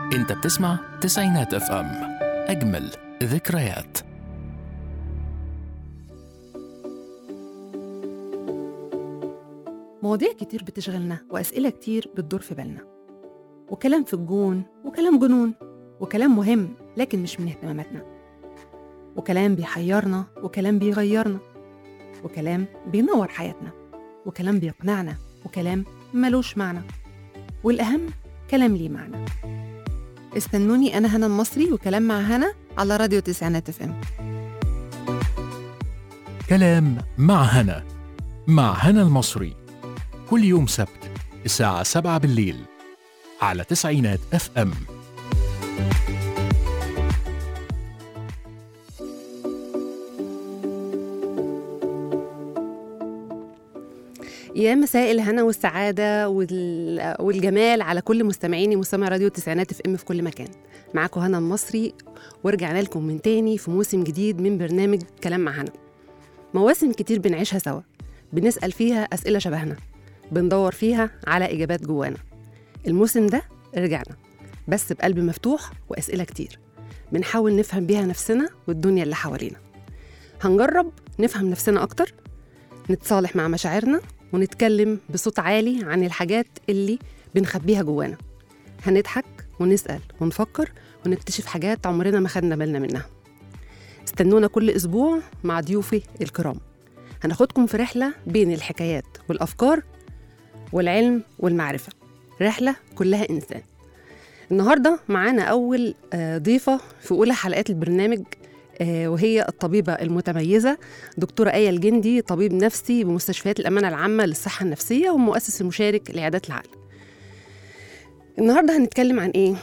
انت بتسمع تسعينات اف ام اجمل ذكريات مواضيع كتير بتشغلنا وأسئلة كتير بتدور في بالنا وكلام في الجون وكلام جنون وكلام مهم لكن مش من اهتماماتنا وكلام بيحيرنا وكلام بيغيرنا وكلام بينور حياتنا وكلام بيقنعنا وكلام ملوش معنى والأهم كلام ليه معنى استنوني أنا هنا المصري وكلام مع هنا على راديو تسعينات اف ام كلام مع هنا مع هنا المصري كل يوم سبت الساعة 7 بالليل على تسعينات اف ام يا مساء الهنا والسعادة وال- والجمال على كل مستمعيني مستمع راديو التسعينات اف ام في كل مكان معاكم هنا المصري ورجعنا لكم من تاني في موسم جديد من برنامج كلام مع هنا مواسم كتير بنعيشها سوا بنسأل فيها أسئلة شبهنا بندور فيها على إجابات جوانا الموسم ده رجعنا بس بقلب مفتوح وأسئلة كتير بنحاول نفهم بيها نفسنا والدنيا اللي حوالينا هنجرب نفهم نفسنا أكتر نتصالح مع مشاعرنا ونتكلم بصوت عالي عن الحاجات اللي بنخبيها جوانا هنضحك ونسأل ونفكر ونكتشف حاجات عمرنا ما خدنا بالنا منها استنونا كل أسبوع مع ضيوفي الكرام هناخدكم في رحلة بين الحكايات والأفكار والعلم والمعرفة رحلة كلها إنسان النهاردة معانا أول آه، ضيفة في أولى حلقات البرنامج آه، وهي الطبيبة المتميزة دكتورة آية الجندي طبيب نفسي بمستشفيات الأمانة العامة للصحة النفسية ومؤسس المشارك لعيادات العقل النهاردة هنتكلم عن إيه؟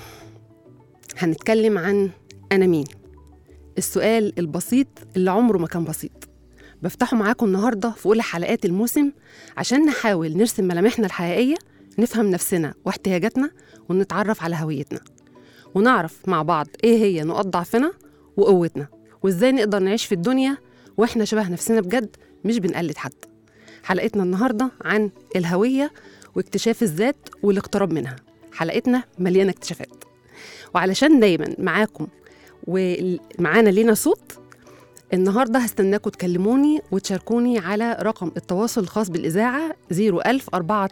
هنتكلم عن أنا مين؟ السؤال البسيط اللي عمره ما كان بسيط بفتحه معاكم النهاردة في أولى حلقات الموسم عشان نحاول نرسم ملامحنا الحقيقية نفهم نفسنا واحتياجاتنا ونتعرف على هويتنا ونعرف مع بعض إيه هي نقاط ضعفنا وقوتنا وإزاي نقدر نعيش في الدنيا وإحنا شبه نفسنا بجد مش بنقلد حد حلقتنا النهاردة عن الهوية واكتشاف الذات والاقتراب منها حلقتنا مليانة اكتشافات وعلشان دايما معاكم ومعانا لينا صوت النهارده هستناكم تكلموني وتشاركوني على رقم التواصل الخاص بالإذاعة 01000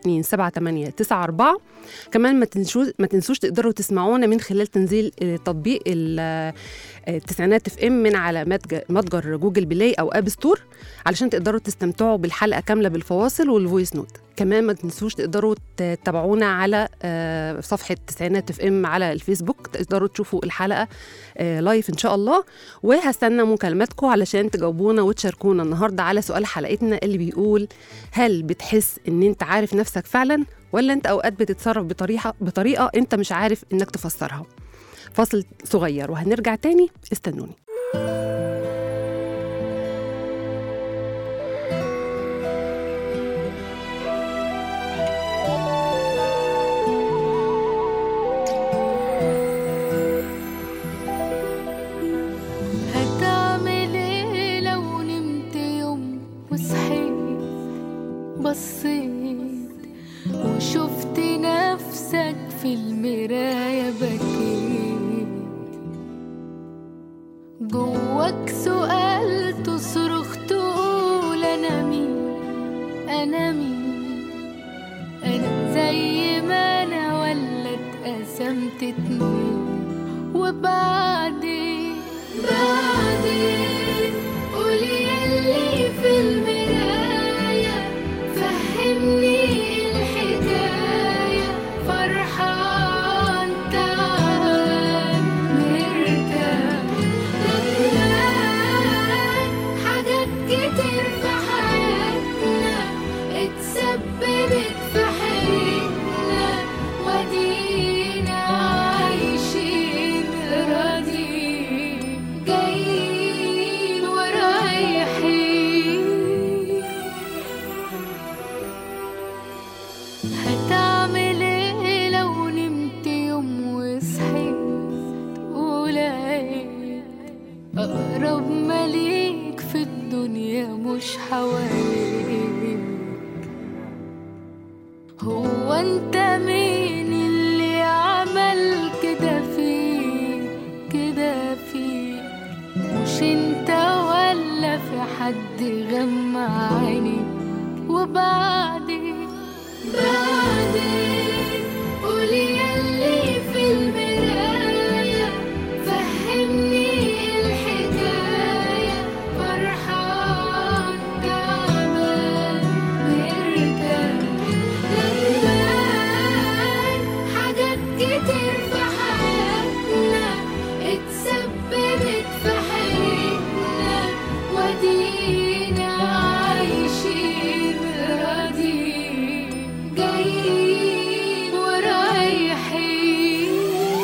427 كمان ما تنسوش ما تنسوش تقدروا تسمعونا من خلال تنزيل آه، تطبيق ال- آه، التسعينات اف ام من على متج- متجر جوجل بلاي او اب ستور علشان تقدروا تستمتعوا بالحلقه كامله بالفواصل والفويس نوت كمان ما تنسوش تقدروا تتابعونا على آه، صفحه تسعينات اف ام على الفيسبوك تقدروا تشوفوا الحلقه آه، لايف ان شاء الله وهستنى مكالماتكم علشان تجاوبونا وتشاركونا النهارده على سؤال حلقتنا اللي بيقول هل بتحس ان انت عارف نفسك فعلا ولا انت اوقات بتتصرف بطريقه بطريقه انت مش عارف انك تفسرها فاصل صغير وهنرجع تاني استنوني هتعمل ايه لو نمت يوم وصحيت بصيت وشفت نفسك في المراية بكيت جواك سؤال تصرخ تقول انا مين انا مين انا زي ما انا ولا اتقسمت اتنين وبعدين بعدين قولي اللي في المراية فهمني الحكاية فرحان تعال مرتاح ندمان حاجات كتير في حياتنا اتسببت في حياتنا ودينا عايشين راضيين جايين ورايحين هتعمل ايه لو نمت يوم وصحيت ولقيت أقرب مليك في الدنيا مش حواليك هو انت مين اللي عمل كده حد غمى عيني وبعدين بعدين قولي يلي في المراية فهمني الحكاية فرحان تعبان مرتاح ندمان حاجات كتير في حياتنا اتسببت في حياتنا ودينا عايشين راضيين جايين ورايحين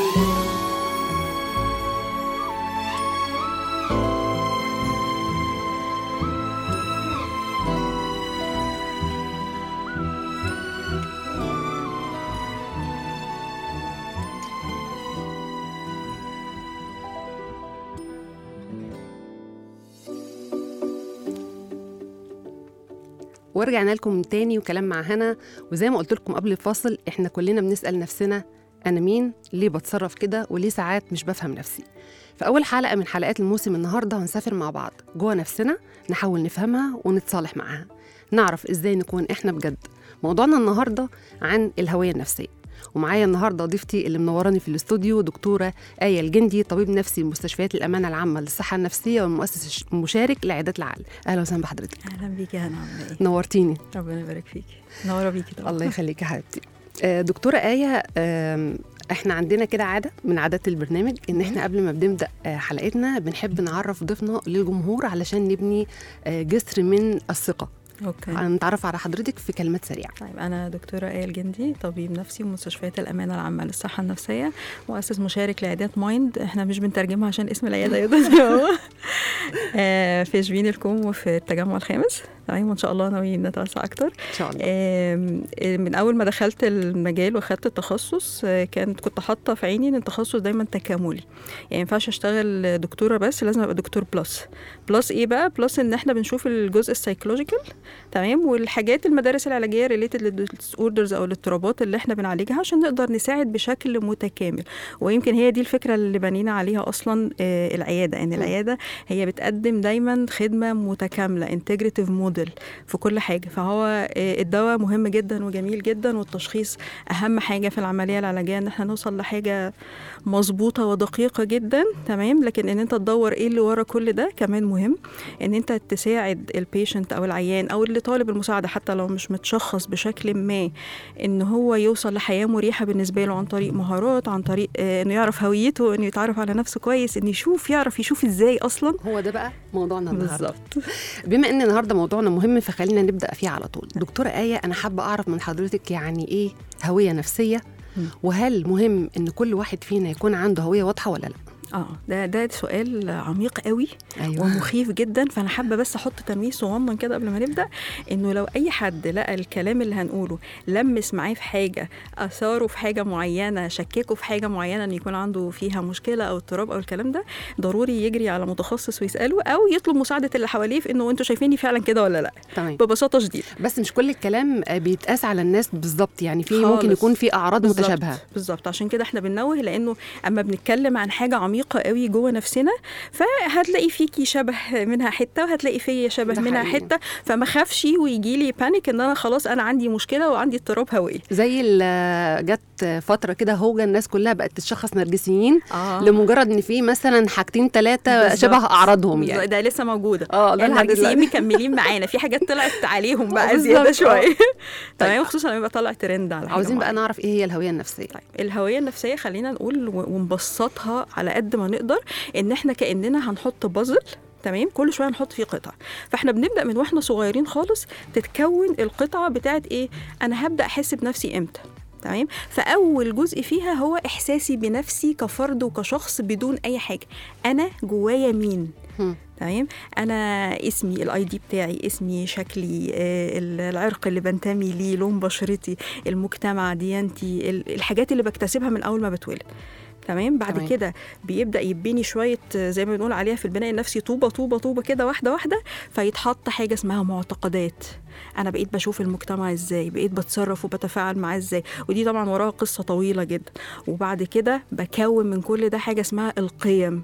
ورجعنا لكم من تاني وكلام مع هنا وزي ما قلت لكم قبل الفاصل احنا كلنا بنسأل نفسنا أنا مين؟ ليه بتصرف كده؟ وليه ساعات مش بفهم نفسي؟ في أول حلقة من حلقات الموسم النهاردة هنسافر مع بعض جوه نفسنا نحاول نفهمها ونتصالح معاها نعرف إزاي نكون إحنا بجد موضوعنا النهاردة عن الهوية النفسية ومعايا النهارده ضيفتي اللي منوراني في الاستوديو دكتوره آية الجندي طبيب نفسي مستشفيات الأمانة العامة للصحة النفسية والمؤسس المشارك لعيادات العقل أهلا وسهلا بحضرتك اهلا بيكي يا هنا عامله ايه نورتيني ربنا يبارك فيكي منوره بيكي طبعا الله يخليكي يا حبيبتي آه، دكتورة آية آم، احنا عندنا كده عادة من عادات البرنامج ان احنا قبل ما بنبدأ آه، حلقتنا بنحب نعرف ضيفنا للجمهور علشان نبني آه، جسر من الثقة اوكي نتعرف على حضرتك في كلمات سريعة طيب انا دكتوره ايه الجندي طبيب نفسي ومستشفيات الامانه العامه للصحه النفسيه مؤسس مشارك لعيادات مايند احنا مش بنترجمها عشان اسم العياده يبقى زي ما هو آه، في شبين الكوم وفي التجمع الخامس تمام وان شاء الله ناويين نتوسع اكتر ان شاء الله آم، آه، من اول ما دخلت المجال واخدت التخصص آه، كانت كنت حاطه في عيني ان التخصص دايما تكاملي يعني ما ينفعش اشتغل دكتوره بس لازم ابقى دكتور بلس بلس ايه بقى بلس ان احنا بنشوف الجزء السايكولوجيكال تمام والحاجات المدارس العلاجيه ريليتد للديسوردرز او الاضطرابات اللي احنا بنعالجها عشان نقدر نساعد بشكل متكامل ويمكن هي دي الفكره اللي بنينا عليها اصلا آه، العياده ان العياده هي بتقدم دايما خدمه متكامله انتجريتيف موديل في كل حاجه فهو آه، الدواء مهم جدا وجميل جدا والتشخيص اهم حاجه في العمليه العلاجيه ان احنا نوصل لحاجه مظبوطه ودقيقه جدا تمام لكن ان انت تدور ايه اللي ورا كل ده كمان مهم ان انت تساعد البيشنت او العيان او اللي طالب المساعده حتى لو مش متشخص بشكل ما ان هو يوصل لحياه مريحه بالنسبه له عن طريق مهارات عن طريق آه، انه يعرف هويته انه يتعرف على نفسه كويس انه يشوف يعرف يشوف ازاي اصلا هو ده بقى موضوعنا النهارده بالظبط بما ان النهارده موضوعنا مهم فخلينا نبدا فيه على طول دكتوره ايه انا حابه اعرف من حضرتك يعني ايه هويه نفسيه مم. وهل مهم ان كل واحد فينا يكون عنده هويه واضحه ولا لا اه ده ده سؤال عميق قوي ايوه ومخيف جدا فانا حابه بس احط تمييز صغنن كده قبل ما نبدا انه لو اي حد لقى الكلام اللي هنقوله لمس معاه في حاجه اثاره في حاجه معينه شككه في حاجه معينه ان يكون عنده فيها مشكله او اضطراب او الكلام ده ضروري يجري على متخصص ويساله او يطلب مساعده اللي حواليه في انه انتوا شايفيني فعلا كده ولا لا تمام ببساطه شديده بس مش كل الكلام آه، بيتقاس على الناس بالظبط يعني في ممكن خالص. يكون في اعراض بالظبط، متشابهه بالظبط عشان كده احنا بننوه لانه اما بنتكلم عن حاجه عميقه قوي جوه نفسنا فهتلاقي فيكي شبه منها حته وهتلاقي فيا شبه ده منها حقيقي. حته فما خافش ويجي لي بانيك ان انا خلاص انا عندي مشكله وعندي اضطراب هوائي زي اللي جت فتره كده هوجه الناس كلها بقت تشخص نرجسيين اه لمجرد ان في مثلا حاجتين ثلاثه بالظبط. شبه اعراضهم يعني ده لسه موجوده اه ده يعني لحد النرجسيين دلوقتي. مكملين معانا في حاجات طلعت عليهم آه، بقى بالظبط، زياده آه. شويه تمام طيب. خصوصا لما يبقى طالع ترند على حاجة عاوزين بقى معينة. نعرف ايه هي الهويه النفسيه طيب الهوية النفسية خلينا نقول و- ونبسطها على قد ما نقدر ان احنا كأننا هنحط بازل تمام كل شويه نحط فيه قطع فاحنا بنبدا من واحنا صغيرين خالص تتكون القطعه بتاعت ايه انا هبدا احس بنفسي امتى تمام فاول جزء فيها هو احساسي بنفسي كفرد وكشخص بدون اي حاجه انا جوايا مين هم. تمام انا اسمي الاي دي بتاعي اسمي شكلي آه، ال- العرق اللي بنتمي ليه لون بشرتي المجتمع ديانتي ال- الحاجات اللي بكتسبها من اول ما بتولد تمام بعد تمام. كده بيبدا يبني شويه آه، زي ما بنقول عليها في البناء النفسي طوبه طوبه طوبه كده واحده واحده فيتحط حاجه اسمها معتقدات انا بقيت بشوف المجتمع ازاي بقيت بتصرف وبتفاعل معاه ازاي ودي طبعا وراها قصه طويله جدا وبعد كده بكون من كل ده حاجه اسمها القيم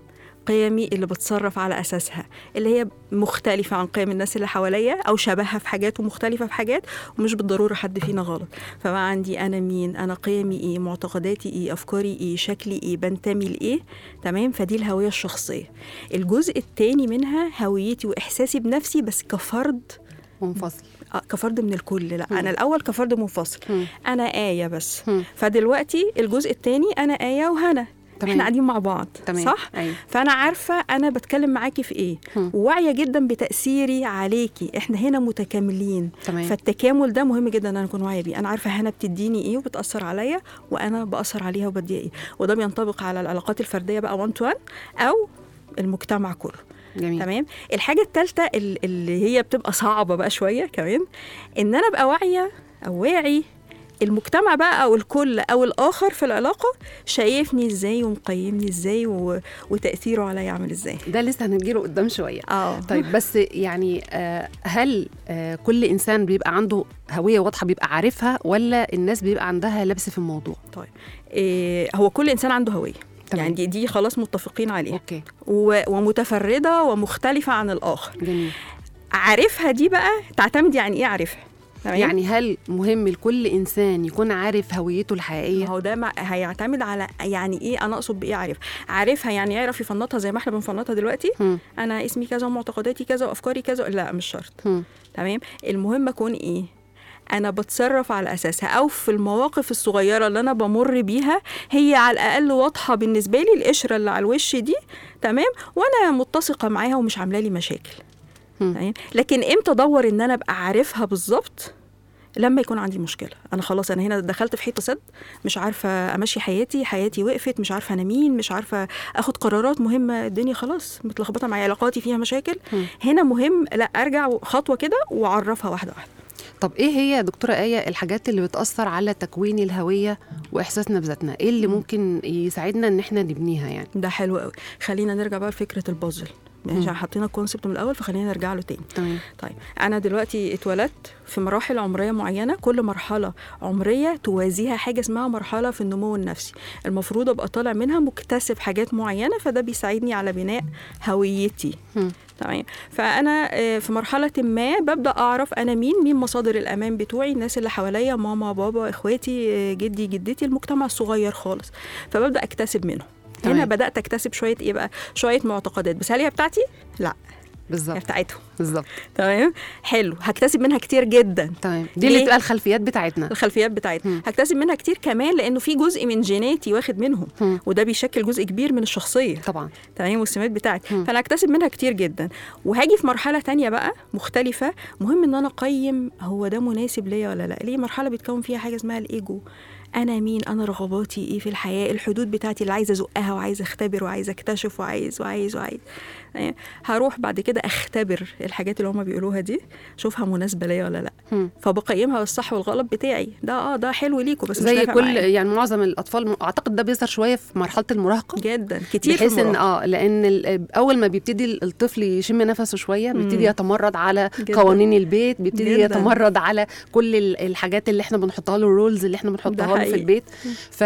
قيمي اللي بتصرف على اساسها اللي هي مختلفه عن قيم الناس اللي حواليا او شبهها في حاجات ومختلفه في حاجات ومش بالضروره حد فينا غلط فبقى عندي انا مين انا قيمي ايه معتقداتي ايه افكاري ايه شكلي ايه بنتمي لايه تمام فدي الهويه الشخصيه الجزء التاني منها هويتي واحساسي بنفسي بس كفرد منفصل آه، كفرد من الكل لا مم. انا الاول كفرد منفصل مم. انا ايه بس مم. فدلوقتي الجزء التاني انا ايه وهنا تمام. احنا قاعدين مع بعض تمام صح أيوة. فانا عارفه انا بتكلم معاكي في ايه مم. وواعيه جدا بتاثيري عليكي احنا هنا متكاملين تمام فالتكامل ده مهم جدا ان انا اكون واعيه بيه انا عارفه هنا بتديني ايه وبتاثر عليا وانا باثر عليها وبديها ايه وده بينطبق على العلاقات الفرديه بقى 1 تو 1 او المجتمع كله جميل تمام الحاجه الثالثه اللي هي بتبقى صعبه بقى شويه كمان ان انا ابقى واعيه او واعي المجتمع بقى او الكل او الاخر في العلاقه شايفني ازاي ومقيمني ازاي و... وتاثيره عليا عامل ازاي ده لسه هنجيله قدام شويه اه طيب بس يعني آه، هل آه، كل انسان بيبقى عنده هويه واضحه بيبقى عارفها ولا الناس بيبقى عندها لبس في الموضوع طيب إيه هو كل انسان عنده هويه تمام. يعني دي, دي خلاص متفقين عليها اوكي و... ومتفرده ومختلفه عن الاخر جميل عارفها دي بقى تعتمد يعني ايه عارفها تمام؟ يعني هل مهم لكل انسان يكون عارف هويته ما الحقيقيه هو ده مع- هيعتمد على يعني ايه انا اقصد بايه عارف عارفها يعني يعرف يفنطها زي ما احنا بنفنطها دلوقتي هم، انا اسمي كذا ومعتقداتي كذا وافكاري كذا لا مش شرط هم، تمام المهم اكون ايه انا بتصرف على اساسها او في المواقف الصغيره اللي انا بمر بيها هي على الاقل واضحه بالنسبه لي القشره اللي على الوش دي تمام وانا متسقه معاها ومش عامله لي مشاكل هم. تمام لكن امتى ادور ان انا ابقى عارفها بالظبط لما يكون عندي مشكله انا خلاص انا هنا دخلت في حيطه سد مش عارفه امشي حياتي حياتي وقفت مش عارفه انا مين مش عارفه اخد قرارات مهمه الدنيا خلاص متلخبطه معايا علاقاتي فيها مشاكل هم. هنا مهم لا ارجع خطوه كده واعرفها واحده واحده طب ايه هي يا دكتوره ايه الحاجات اللي بتاثر على تكوين الهويه واحساسنا بذاتنا ايه اللي ممكن يساعدنا ان احنا نبنيها يعني ده حلو قوي خلينا نرجع بقى لفكره البازل مم. عشان حطينا الكونسبت من الاول فخلينا نرجع له تاني تمام طيب انا دلوقتي اتولدت في مراحل عمريه معينه كل مرحله عمريه توازيها حاجه اسمها مرحله في النمو النفسي المفروض ابقى طالع منها مكتسب حاجات معينه فده بيساعدني على بناء هويتي هم. تمام فانا آه، في مرحله ما ببدا اعرف انا مين مين مصادر الامان بتوعي الناس اللي حواليا ماما بابا اخواتي آه، جدي جدتي المجتمع الصغير خالص فببدا اكتسب منهم هنا تمام. بدات اكتسب شويه ايه بقى شويه معتقدات بس هل هي بتاعتي لا هي بالظبط بتاعتهم بالظبط تمام حلو هكتسب منها كتير جدا تمام دي اللي ليه؟ بتبقى الخلفيات بتاعتنا الخلفيات بتاعتنا مم. هكتسب منها كتير كمان لانه في جزء من جيناتي واخد منهم هم. وده بيشكل جزء كبير من الشخصيه طبعا تمام والسمات بتاعتي مم. فانا هكتسب منها كتير جدا وهاجي في مرحله تانية بقى مختلفه مهم ان انا اقيم هو ده مناسب ليا ولا لا ليه مرحله بيتكون فيها حاجه اسمها الايجو انا مين انا رغباتي ايه في الحياه الحدود بتاعتي اللي عايزه ازقها وعايزه اختبر وعايزه اكتشف وعايز وعايز وعايز يعني هروح بعد كده اختبر الحاجات اللي هما بيقولوها دي اشوفها مناسبه ليا ولا لا هم. فبقيمها بالصح والغلط بتاعي ده اه ده حلو ليكوا بس مش زي نافع كل معايا. يعني معظم الاطفال اعتقد ده بيظهر شويه في مرحله المراهقه جدا كتير في بحيث ان المراهقة. اه لان ال- اول ما بيبتدي الطفل يشم نفسه شويه بيبتدي مم. يتمرد على جداً. قوانين البيت بيبتدي جداً. يتمرد على كل ال- الحاجات اللي احنا بنحطها له الرولز اللي احنا بنحطها له في حقيقي. البيت ف...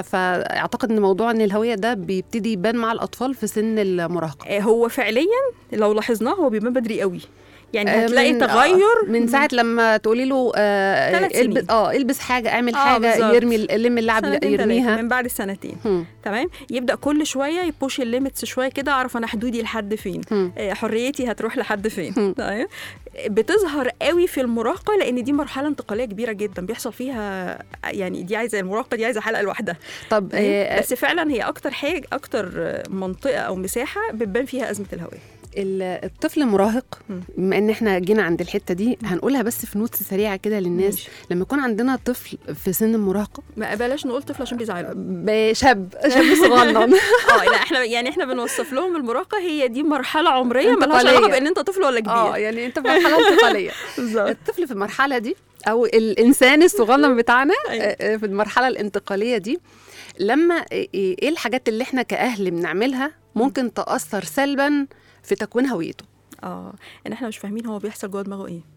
فاعتقد ان موضوع ان الهويه ده بيبتدي يبان مع الاطفال في سن المراهقه آه، هو فعليا لو لاحظناه هو بيبان بدري قوي يعني آه، هتلاقي من- تغير آه، من ساعه لما تقولي له آه ثلاث البس سنين. اه البس حاجه اعمل آه، حاجه بالظبط. يرمي لم اللعب سنتين تلاتة، يرميها من بعد السنتين هم. تمام يبدا كل شويه يبوش الليميتس شويه كده اعرف انا حدودي لحد فين هم. آه، حريتي هتروح لحد هم. فين تمام بتظهر قوي في المراهقه لان دي مرحله انتقاليه كبيره جدا بيحصل فيها يعني دي عايزه المراهقه دي عايزه حلقه لوحدها طب آه بس فعلا هي اكتر حاجه اكتر منطقه او مساحه بتبان فيها ازمه الهويه ال- الطفل المراهق مم. بما ان احنا جينا عند الحته دي هنقولها بس في نوتس سريعه كده للناس ماشي. لما يكون عندنا طفل في سن المراهقه ما بلاش نقول طفل عشان بيزعلوا ب- شاب شاب صغنن اه لا احنا يعني احنا بنوصف لهم المراهقه هي دي مرحله عمريه مالهاش انتقالية. علاقه بان انت طفل ولا اه كبير يعني انت في مرحله انتقاليه بالظبط الطفل في المرحله دي او الانسان الصغنن بتاعنا أيوة. آه، آه، في المرحله الانتقاليه دي لما آه، ايه الحاجات اللي احنا كاهل بنعملها ممكن تاثر سلبا في تكوين هويته اه ان احنا مش فاهمين هو بيحصل جوه دماغه ايه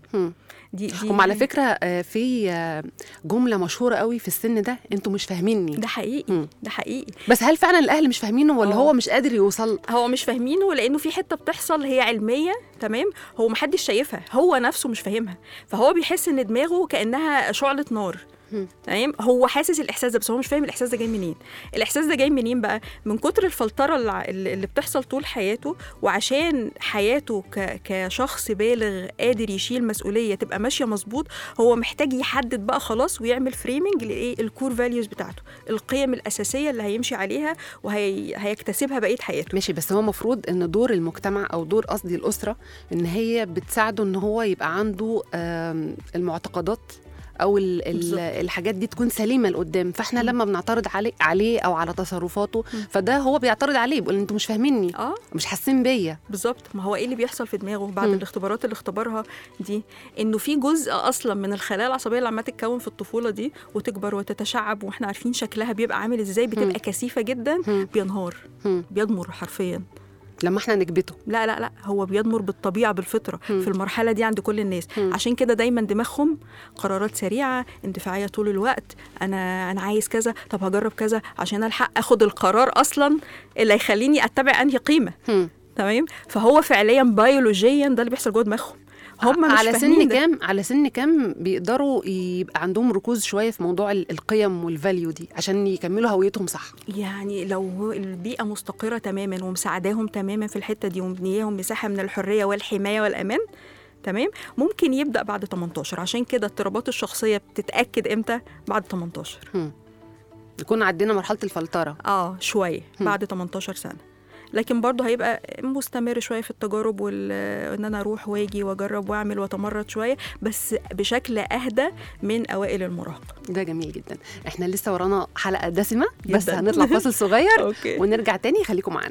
هم. دي دي هم على فكره آه، في آه، جمله مشهوره قوي في السن ده انتوا مش فاهميني ده حقيقي مم. ده حقيقي بس هل فعلا الاهل مش فاهمينه ولا آه. هو مش قادر يوصل هو مش فاهمينه لانه في حته بتحصل هي علميه تمام هو محدش شايفها هو نفسه مش فاهمها فهو بيحس ان دماغه كانها شعله نار هم. تمام هو حاسس الاحساس ده بس هو مش فاهم الاحساس ده جاي منين الاحساس ده جاي منين بقى من كتر الفلتره الع- اللي اللي بتحصل طول حياته وعشان حياته ك... كشخص بالغ قادر يشيل مسؤوليه تبقى ماشيه مظبوط هو محتاج يحدد بقى خلاص ويعمل فريمنج لايه الكور فاليوز بتاعته القيم الاساسيه اللي هيمشي عليها وهيكتسبها بقيه حياته ماشي بس هو المفروض ان دور المجتمع او دور قصدي الاسره ان هي بتساعده ان هو يبقى عنده آم، المعتقدات او ال ال بالظبط. الحاجات دي تكون سليمه لقدام فاحنا لما بنعترض عليه عليه او على تصرفاته فده هو بيعترض عليه بيقول انتوا مش فاهميني اه مش حاسين بيا بالظبط ما هو ايه اللي بيحصل في دماغه بعد مم. الاختبارات اللي اختبرها دي انه في جزء اصلا من الخلايا العصبيه اللي عماله تتكون في الطفوله دي وتكبر وتتشعب واحنا عارفين شكلها بيبقى عامل ازاي مم. بتبقى كثيفه جدا مم. بينهار هم. بيضمر حرفيا لما احنا نكبته لا لا لا هو بيضمر بالطبيعه بالفطره مم. في المرحله دي عند كل الناس مم. عشان كده دايما دماغهم قرارات سريعه اندفاعيه طول الوقت انا انا عايز كذا طب هجرب كذا عشان الحق اخد القرار اصلا اللي هيخليني اتبع انهي قيمه هم. تمام فهو فعليا بيولوجيا ده اللي بيحصل جوه دماغهم هم مش على فاهمين سن ده. كام على سن كام بيقدروا يبقى عندهم ركوز شويه في موضوع ال- القيم والفاليو دي عشان يكملوا هويتهم صح يعني لو هو البيئه مستقره تماما ومساعداهم تماما في الحته دي ومدياهم مساحه من الحريه والحمايه والامان تمام ممكن يبدا بعد 18 عشان كده اضطرابات الشخصيه بتتاكد امتى بعد 18 يكون عدينا مرحله الفلتره اه شويه هم. بعد 18 سنه لكن برضه هيبقى مستمر شويه في التجارب وان انا اروح واجي واجرب واعمل واتمرد شويه بس بشكل اهدى من اوائل المراهقه ده جميل جدا احنا لسه ورانا حلقه دسمه بس جداً. هنطلع فاصل صغير اوكي ونرجع تاني خليكم معانا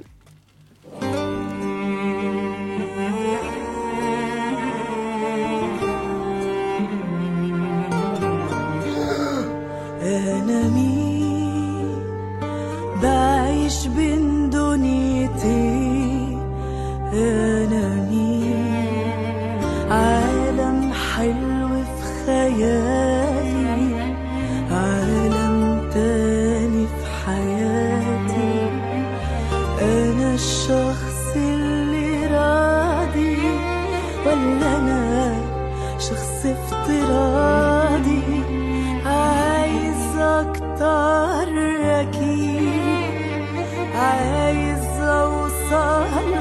أنا مين بعيش بين دنيتي أنا مين عالم حلو في خيالي عالم تاني في حياتي أنا الشخص اللي راضي ولا أنا شخص افتراضي عايز أكتر أكيد عايز أوصل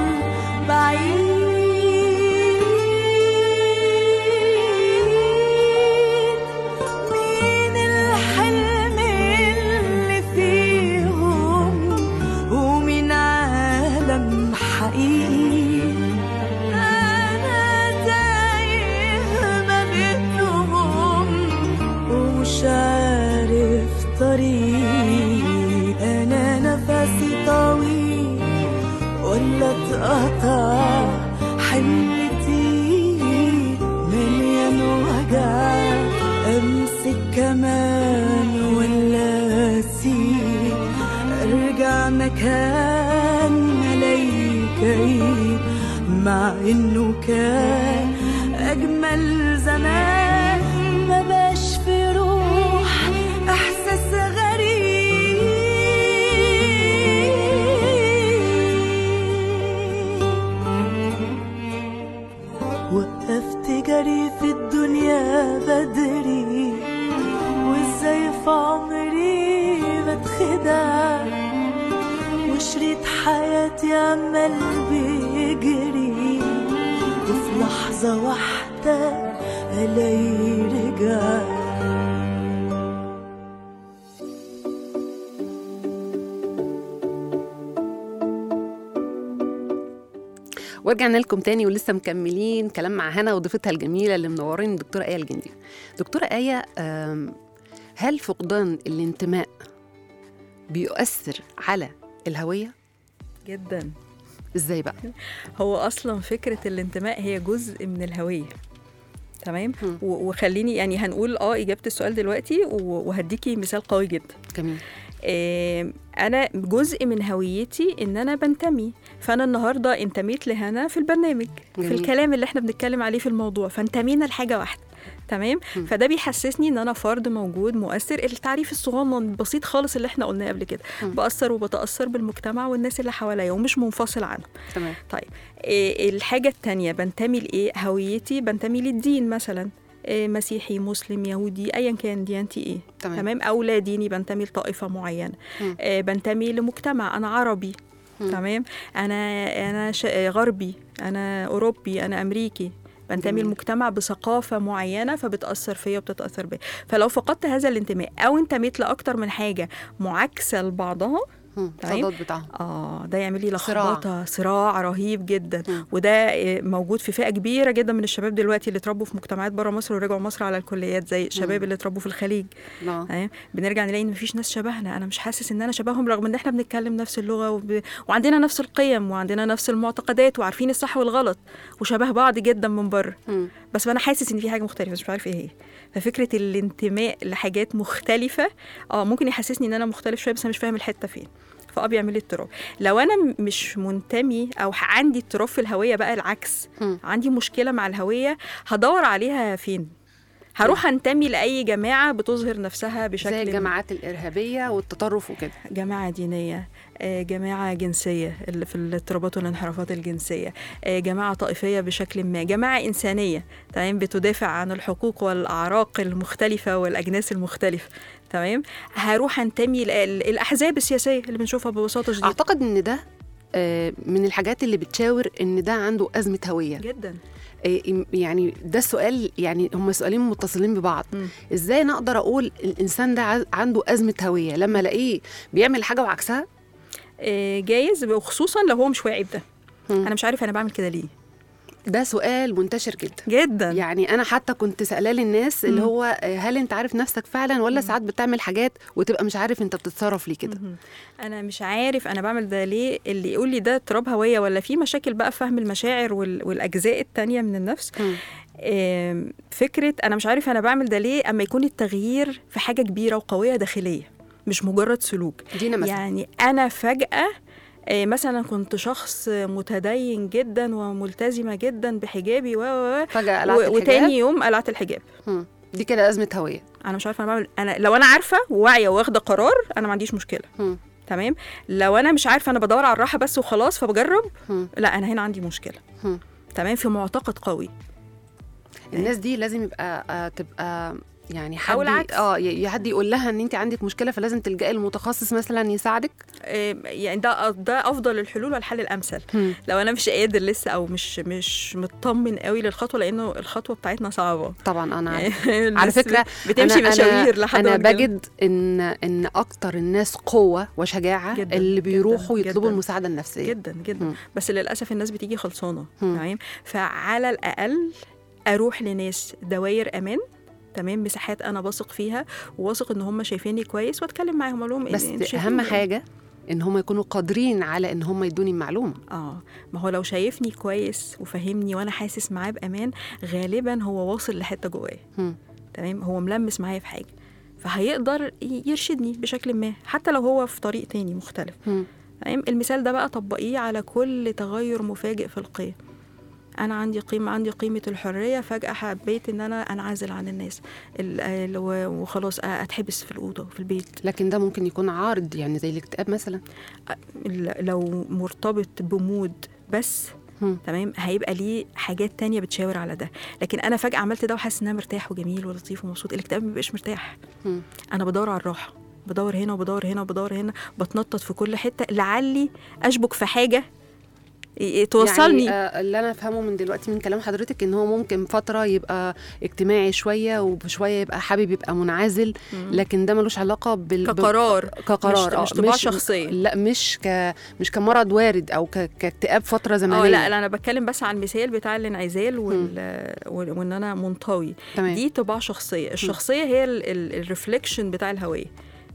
بعيد مين الحلم اللي فيهم ومن عالم حقيقي أنا تايه ما بينهم ومش عارف طريق أنا نفسي طويل ولا اتقطع حملتي مليان وجع أمسك كمان ولا أسيب أرجع مكان ملايكي مع إنه كان أجمل زمان ما باش في روح إحساس غريب وقفت جري في الدنيا بدري وازاي في عمري بتخدع وشريط حياتي عمال بيجري وفي لحظة واحدة ألاقي رجع ورجعنا لكم تاني ولسه مكملين كلام مع هنا وضيفتها الجميله اللي منورين الدكتوره ايه الجندي دكتوره ايه آم، هل فقدان الانتماء بيؤثر على الهويه جدا ازاي بقى هو اصلا فكره الانتماء هي جزء من الهويه تمام مم. و- وخليني يعني هنقول اه اجابه السؤال دلوقتي و- وهديكي مثال قوي جدا جميل آه، انا جزء من هويتي ان انا بنتمي فانا النهارده انتميت لهنا في البرنامج في جميل. الكلام اللي احنا بنتكلم عليه في الموضوع فانتمينا لحاجه واحده تمام م. فده بيحسسني ان انا فرد موجود مؤثر التعريف الصغنن البسيط خالص اللي احنا قلناه قبل كده م. باثر وبتاثر بالمجتمع والناس اللي حواليا ومش منفصل عنهم تمام طيب إيه الحاجة التانية بنتمي لإيه؟ هويتي بنتمي للدين مثلا إيه مسيحي مسلم يهودي ايا كان ديانتي ايه تمام. تمام او لا ديني بنتمي لطائفه معينه مم. إيه بنتمي لمجتمع انا عربي مم. تمام انا انا ش... غربي انا اوروبي انا امريكي بنتمي جميل. لمجتمع بثقافة معينة فبتأثر فيا وبتتأثر بيا فلو فقدت هذا الانتماء أو انتميت لأكتر من حاجة معاكسة لبعضها مم. طيب. التضاد بتاعهم اه ده يعمل لي صراع. لخبطه صراع رهيب جدا مم. وده آه، موجود في فئه كبيره جدا من الشباب دلوقتي اللي اتربوا في مجتمعات بره مصر ورجعوا مصر على الكليات زي الشباب مم. اللي اتربوا في الخليج اه تمام بنرجع نلاقي ان مفيش ناس شبهنا انا مش حاسس ان انا شبههم رغم ان احنا بنتكلم نفس اللغه وب... وعندنا نفس القيم وعندنا نفس المعتقدات وعارفين الصح والغلط وشبه بعض جدا من بره مم. بس انا حاسس ان في حاجه مختلفه بس مش عارف ايه هي ففكره الانتماء لحاجات مختلفه اه ممكن يحسسني ان انا مختلف شويه بس انا مش فاهم الحته فين فاه بيعمل لي اضطراب لو انا م- مش منتمي او ح- عندي اضطراب في الهويه بقى العكس مم. عندي مشكله مع الهويه هدور عليها فين هروح انتمي لاي جماعه بتظهر نفسها بشكل زي ما. الجماعات الارهابيه والتطرف وكده جماعة دينية آه، جماعة جنسية اللي في الاضطرابات والانحرافات الجنسية آه، جماعة طائفية بشكل ما جماعة إنسانية تمام بتدافع عن الحقوق والأعراق المختلفة والأجناس المختلفة تمام هروح أنتمي للأحزاب السياسية اللي بنشوفها ببساطة شديدة اعتقد ان ده آه، من الحاجات اللي بتشاور ان ده عنده ازمه هويه جدا آه، يعني ده السؤال يعني هم سؤالين متصلين ببعض مم. ازاي انا اقدر اقول الانسان ده ع- عنده ازمه هويه لما الاقيه بيعمل حاجه وعكسها آه، جايز وخصوصا لو هو مش واعي بده مم. أنا مش عارف أنا بعمل كده ليه ده سؤال منتشر جدا جدا يعني انا حتى كنت سالاه للناس اللي مم. هو آه، هل انت عارف نفسك فعلا ولا ساعات بتعمل حاجات وتبقى مش عارف انت بتتصرف ليه كده مهم. انا مش عارف انا بعمل ده ليه اللي يقول لي ده اضطراب هويه ولا في مشاكل بقى في فهم المشاعر وال- والاجزاء التانية من النفس مم. آم، فكره انا مش عارف انا بعمل ده ليه اما يكون التغيير في حاجه كبيره وقويه داخليه مش مجرد سلوك دينا مثلا يعني انا فجاه آه، مثلا كنت شخص متدين جدا وملتزمه جدا بحجابي و و- و- فجاه قلعت و- الحجاب وتاني يوم قلعت الحجاب مم. دي كده ازمه هويه انا مش عارفه انا بعمل انا لو انا عارفه وواعيه واخده قرار انا ما عنديش مشكله مم. تمام لو انا مش عارفه انا بدور على الراحه بس وخلاص فبجرب مم. لا انا هنا عندي مشكله مم. تمام في معتقد قوي الناس دي لازم يبقى آه، تبقى يعني حد أو العكس. اه ي- حد يقول لها ان انت عندك مشكله فلازم تلجئي المتخصص مثلا يساعدك آه، يعني ده ده افضل الحلول والحل الامثل مم. لو انا مش قادر لسه او مش مش مطمن قوي للخطوه لانه الخطوه بتاعتنا صعبه طبعا انا عارفة. يعني على الناس فكره بتمشي أنا مشاوير لحد انا ما تجيلها. بجد ان ان اكتر الناس قوه وشجاعه جداً، اللي جداً، بيروحوا يطلبوا جداً. المساعده النفسيه جدا جدا مم. بس للاسف الناس بتيجي خلصانه مم. تمام فعلى الاقل اروح لناس دواير امان تمام مساحات انا بثق فيها وواثق ان هم شايفيني كويس واتكلم معاهم اقول لهم بس إنتوا اهم شايفيني إيه؟ حاجه ان هم يكونوا قادرين على ان هم يدوني المعلومه اه ما هو لو شايفني كويس وفهمني وانا حاسس معاه بامان غالبا هو واصل لحته جوايا مم. تمام هو ملمس معايا في حاجه فهيقدر ي- يرشدني بشكل ما حتى لو هو في طريق تاني مختلف مم. تمام المثال ده بقى طبقيه على كل تغير مفاجئ في القيم انا عندي قيمه عندي قيمه الحريه فجاه حبيت ان انا انعزل عن الناس ال- ال- و- وخلاص اتحبس في الاوضه في البيت لكن ده ممكن يكون عارض يعني زي الاكتئاب مثلا ال- لو مرتبط بمود بس مم. تمام هيبقى ليه حاجات تانية بتشاور على ده لكن انا فجاه عملت ده وحاسس ان انا مرتاح وجميل ولطيف ومبسوط الاكتئاب ما بيبقاش مرتاح مم. انا بدور على الراحه بدور هنا وبدور هنا وبدور هنا بتنطط في كل حته لعلي اشبك في حاجه ي- ي- توصلني يعني آه، اللي انا افهمه من دلوقتي من كلام حضرتك ان هو ممكن فتره يبقى اجتماعي شويه وشويه يبقى حابب يبقى منعزل لكن ده ملوش علاقه بال كقرار كقرار مش- آه، مش طباع شخصية. لا مش ك مش كمرض وارد او ك... كاكتئاب فتره زمنيه اه لا لا انا بتكلم بس عن المثال بتاع الانعزال وال... وال- وان انا منطوي تمام دي طباع شخصيه الشخصيه هي الريفليكشن بتاع الهويه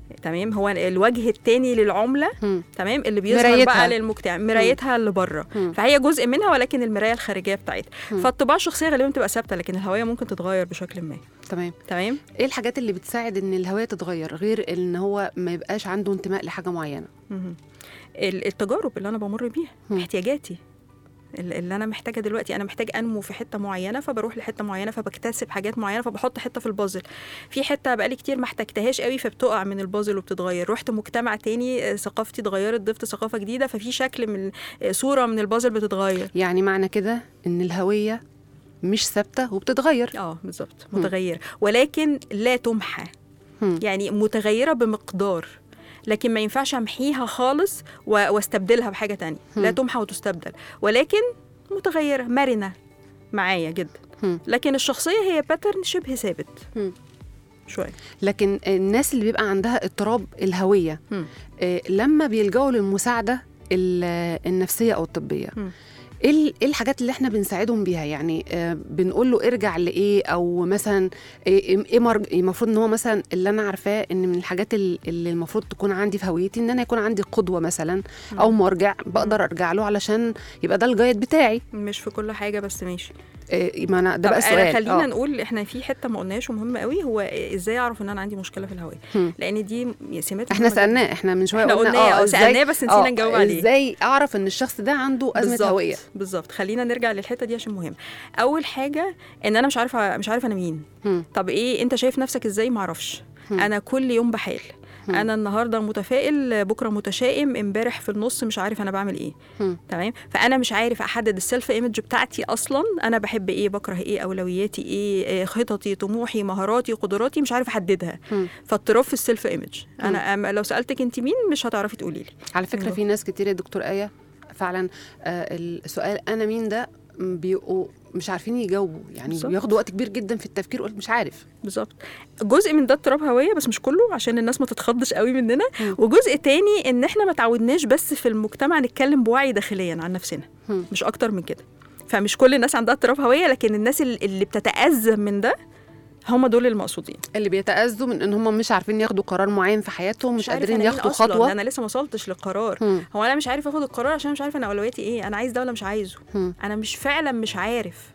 تمام هو الوجه التاني للعمله مم. تمام اللي بيظهر مرايتها. بقى للمجتمع مرايتها اللي بره مم. فهي جزء منها ولكن المرايه الخارجيه بتاعتها مم. فالطباع الشخصيه غالبا بتبقى ثابته لكن الهويه ممكن تتغير بشكل ما تمام تمام ايه الحاجات اللي بتساعد ان الهوية تتغير غير ان هو ما يبقاش عنده انتماء لحاجة معينة مهم. ال- التجارب اللي انا بمر بيها مم. احتياجاتي ال- اللي انا محتاجه دلوقتي انا محتاج انمو في حته معينه فبروح لحته معينه فبكتسب حاجات معينه فبحط حته في البازل في حته بقالي كتير ما احتجتهاش قوي فبتقع من البازل وبتتغير رحت مجتمع تاني آه، ثقافتي اتغيرت ضفت ثقافه جديده ففي شكل من آه، صوره من البازل بتتغير يعني معنى كده ان الهوية مش ثابتة وبتتغير اه بالظبط مم. متغيره ولكن لا تمحى مم. يعني متغيره بمقدار لكن ما ينفعش امحيها خالص و- واستبدلها بحاجه تانية لا هم. تمحى وتستبدل ولكن متغيره مرنه معايا جدا هم. لكن الشخصيه هي باترن شبه ثابت هم. شويه لكن الناس اللي بيبقى عندها اضطراب الهوية هم. آه، لما بيلجأوا للمساعدة ال- النفسية أو الطبية مم. ايه ال- إيه الحاجات اللي احنا بنساعدهم بيها يعني آه، بنقول له ارجع لايه او مثلا ايه إيه مرج- المفروض ان هو مثلا اللي انا عارفاه ان من الحاجات ال- اللي المفروض تكون عندي في هويتي ان انا يكون عندي قدوه مثلا او مرجع بقدر ارجع له علشان يبقى ده الجايد بتاعي مش في كل حاجه بس ماشي إيه ما انا ده طب بقى أنا السؤال خلينا آه. نقول احنا في حته ما قلناش ومهمه قوي هو ازاي اعرف ان انا عندي مشكله في الهويه هم. لان دي سمات احنا مهمة جداً. سالناه احنا من شويه احنا قلنا قلناه اه اه ازاي سالناه بس نسينا آه، نجاوب عليه ازاي اعرف ان الشخص ده عنده ازمه بالظبط، هويه بالظبط خلينا نرجع للحته دي عشان مهم اول حاجه ان انا مش عارفه مش عارفه انا مين هم. طب ايه انت شايف نفسك ازاي معرفش هم. انا كل يوم بحال هم. انا النهارده متفائل بكره متشائم امبارح في النص مش عارف انا بعمل ايه هم. تمام فانا مش عارف احدد السيلف ايمج بتاعتي اصلا انا بحب ايه بكره ايه اولوياتي ايه إيه، خططي طموحي مهاراتي قدراتي مش عارف احددها هم. فاضطراب في السيلف ايمج انا أم- لو سالتك انت مين مش هتعرفي تقولي لي على فكره الله. في ناس كتير يا دكتور ايه فعلا آه السؤال انا مين ده م، بيبقوا مش عارفين يجاوبوا يعني بالظبط. بياخدوا وقت كبير جدا في التفكير يقول مش عارف بالظبط جزء من ده اضطراب هويه بس مش كله عشان الناس ما تتخضش قوي مننا مم. وجزء تاني ان احنا ما تعودناش بس في المجتمع نتكلم بوعي داخليا عن نفسنا مم. مش اكتر من كده فمش كل الناس عندها اضطراب هويه لكن الناس ال- اللي بتتاذى من ده هم دول المقصودين اللي بيتاذوا من ان هم مش عارفين ياخدوا قرار معين في حياتهم مش, عارف قادرين أنا مين ياخدوا أصلاً، خطوه انا لسه ما وصلتش للقرار مم. هو انا مش عارف اخد القرار عشان مش عارف انا اولوياتي ايه انا عايز ده ولا مش عايزه مم. انا مش فعلا مش عارف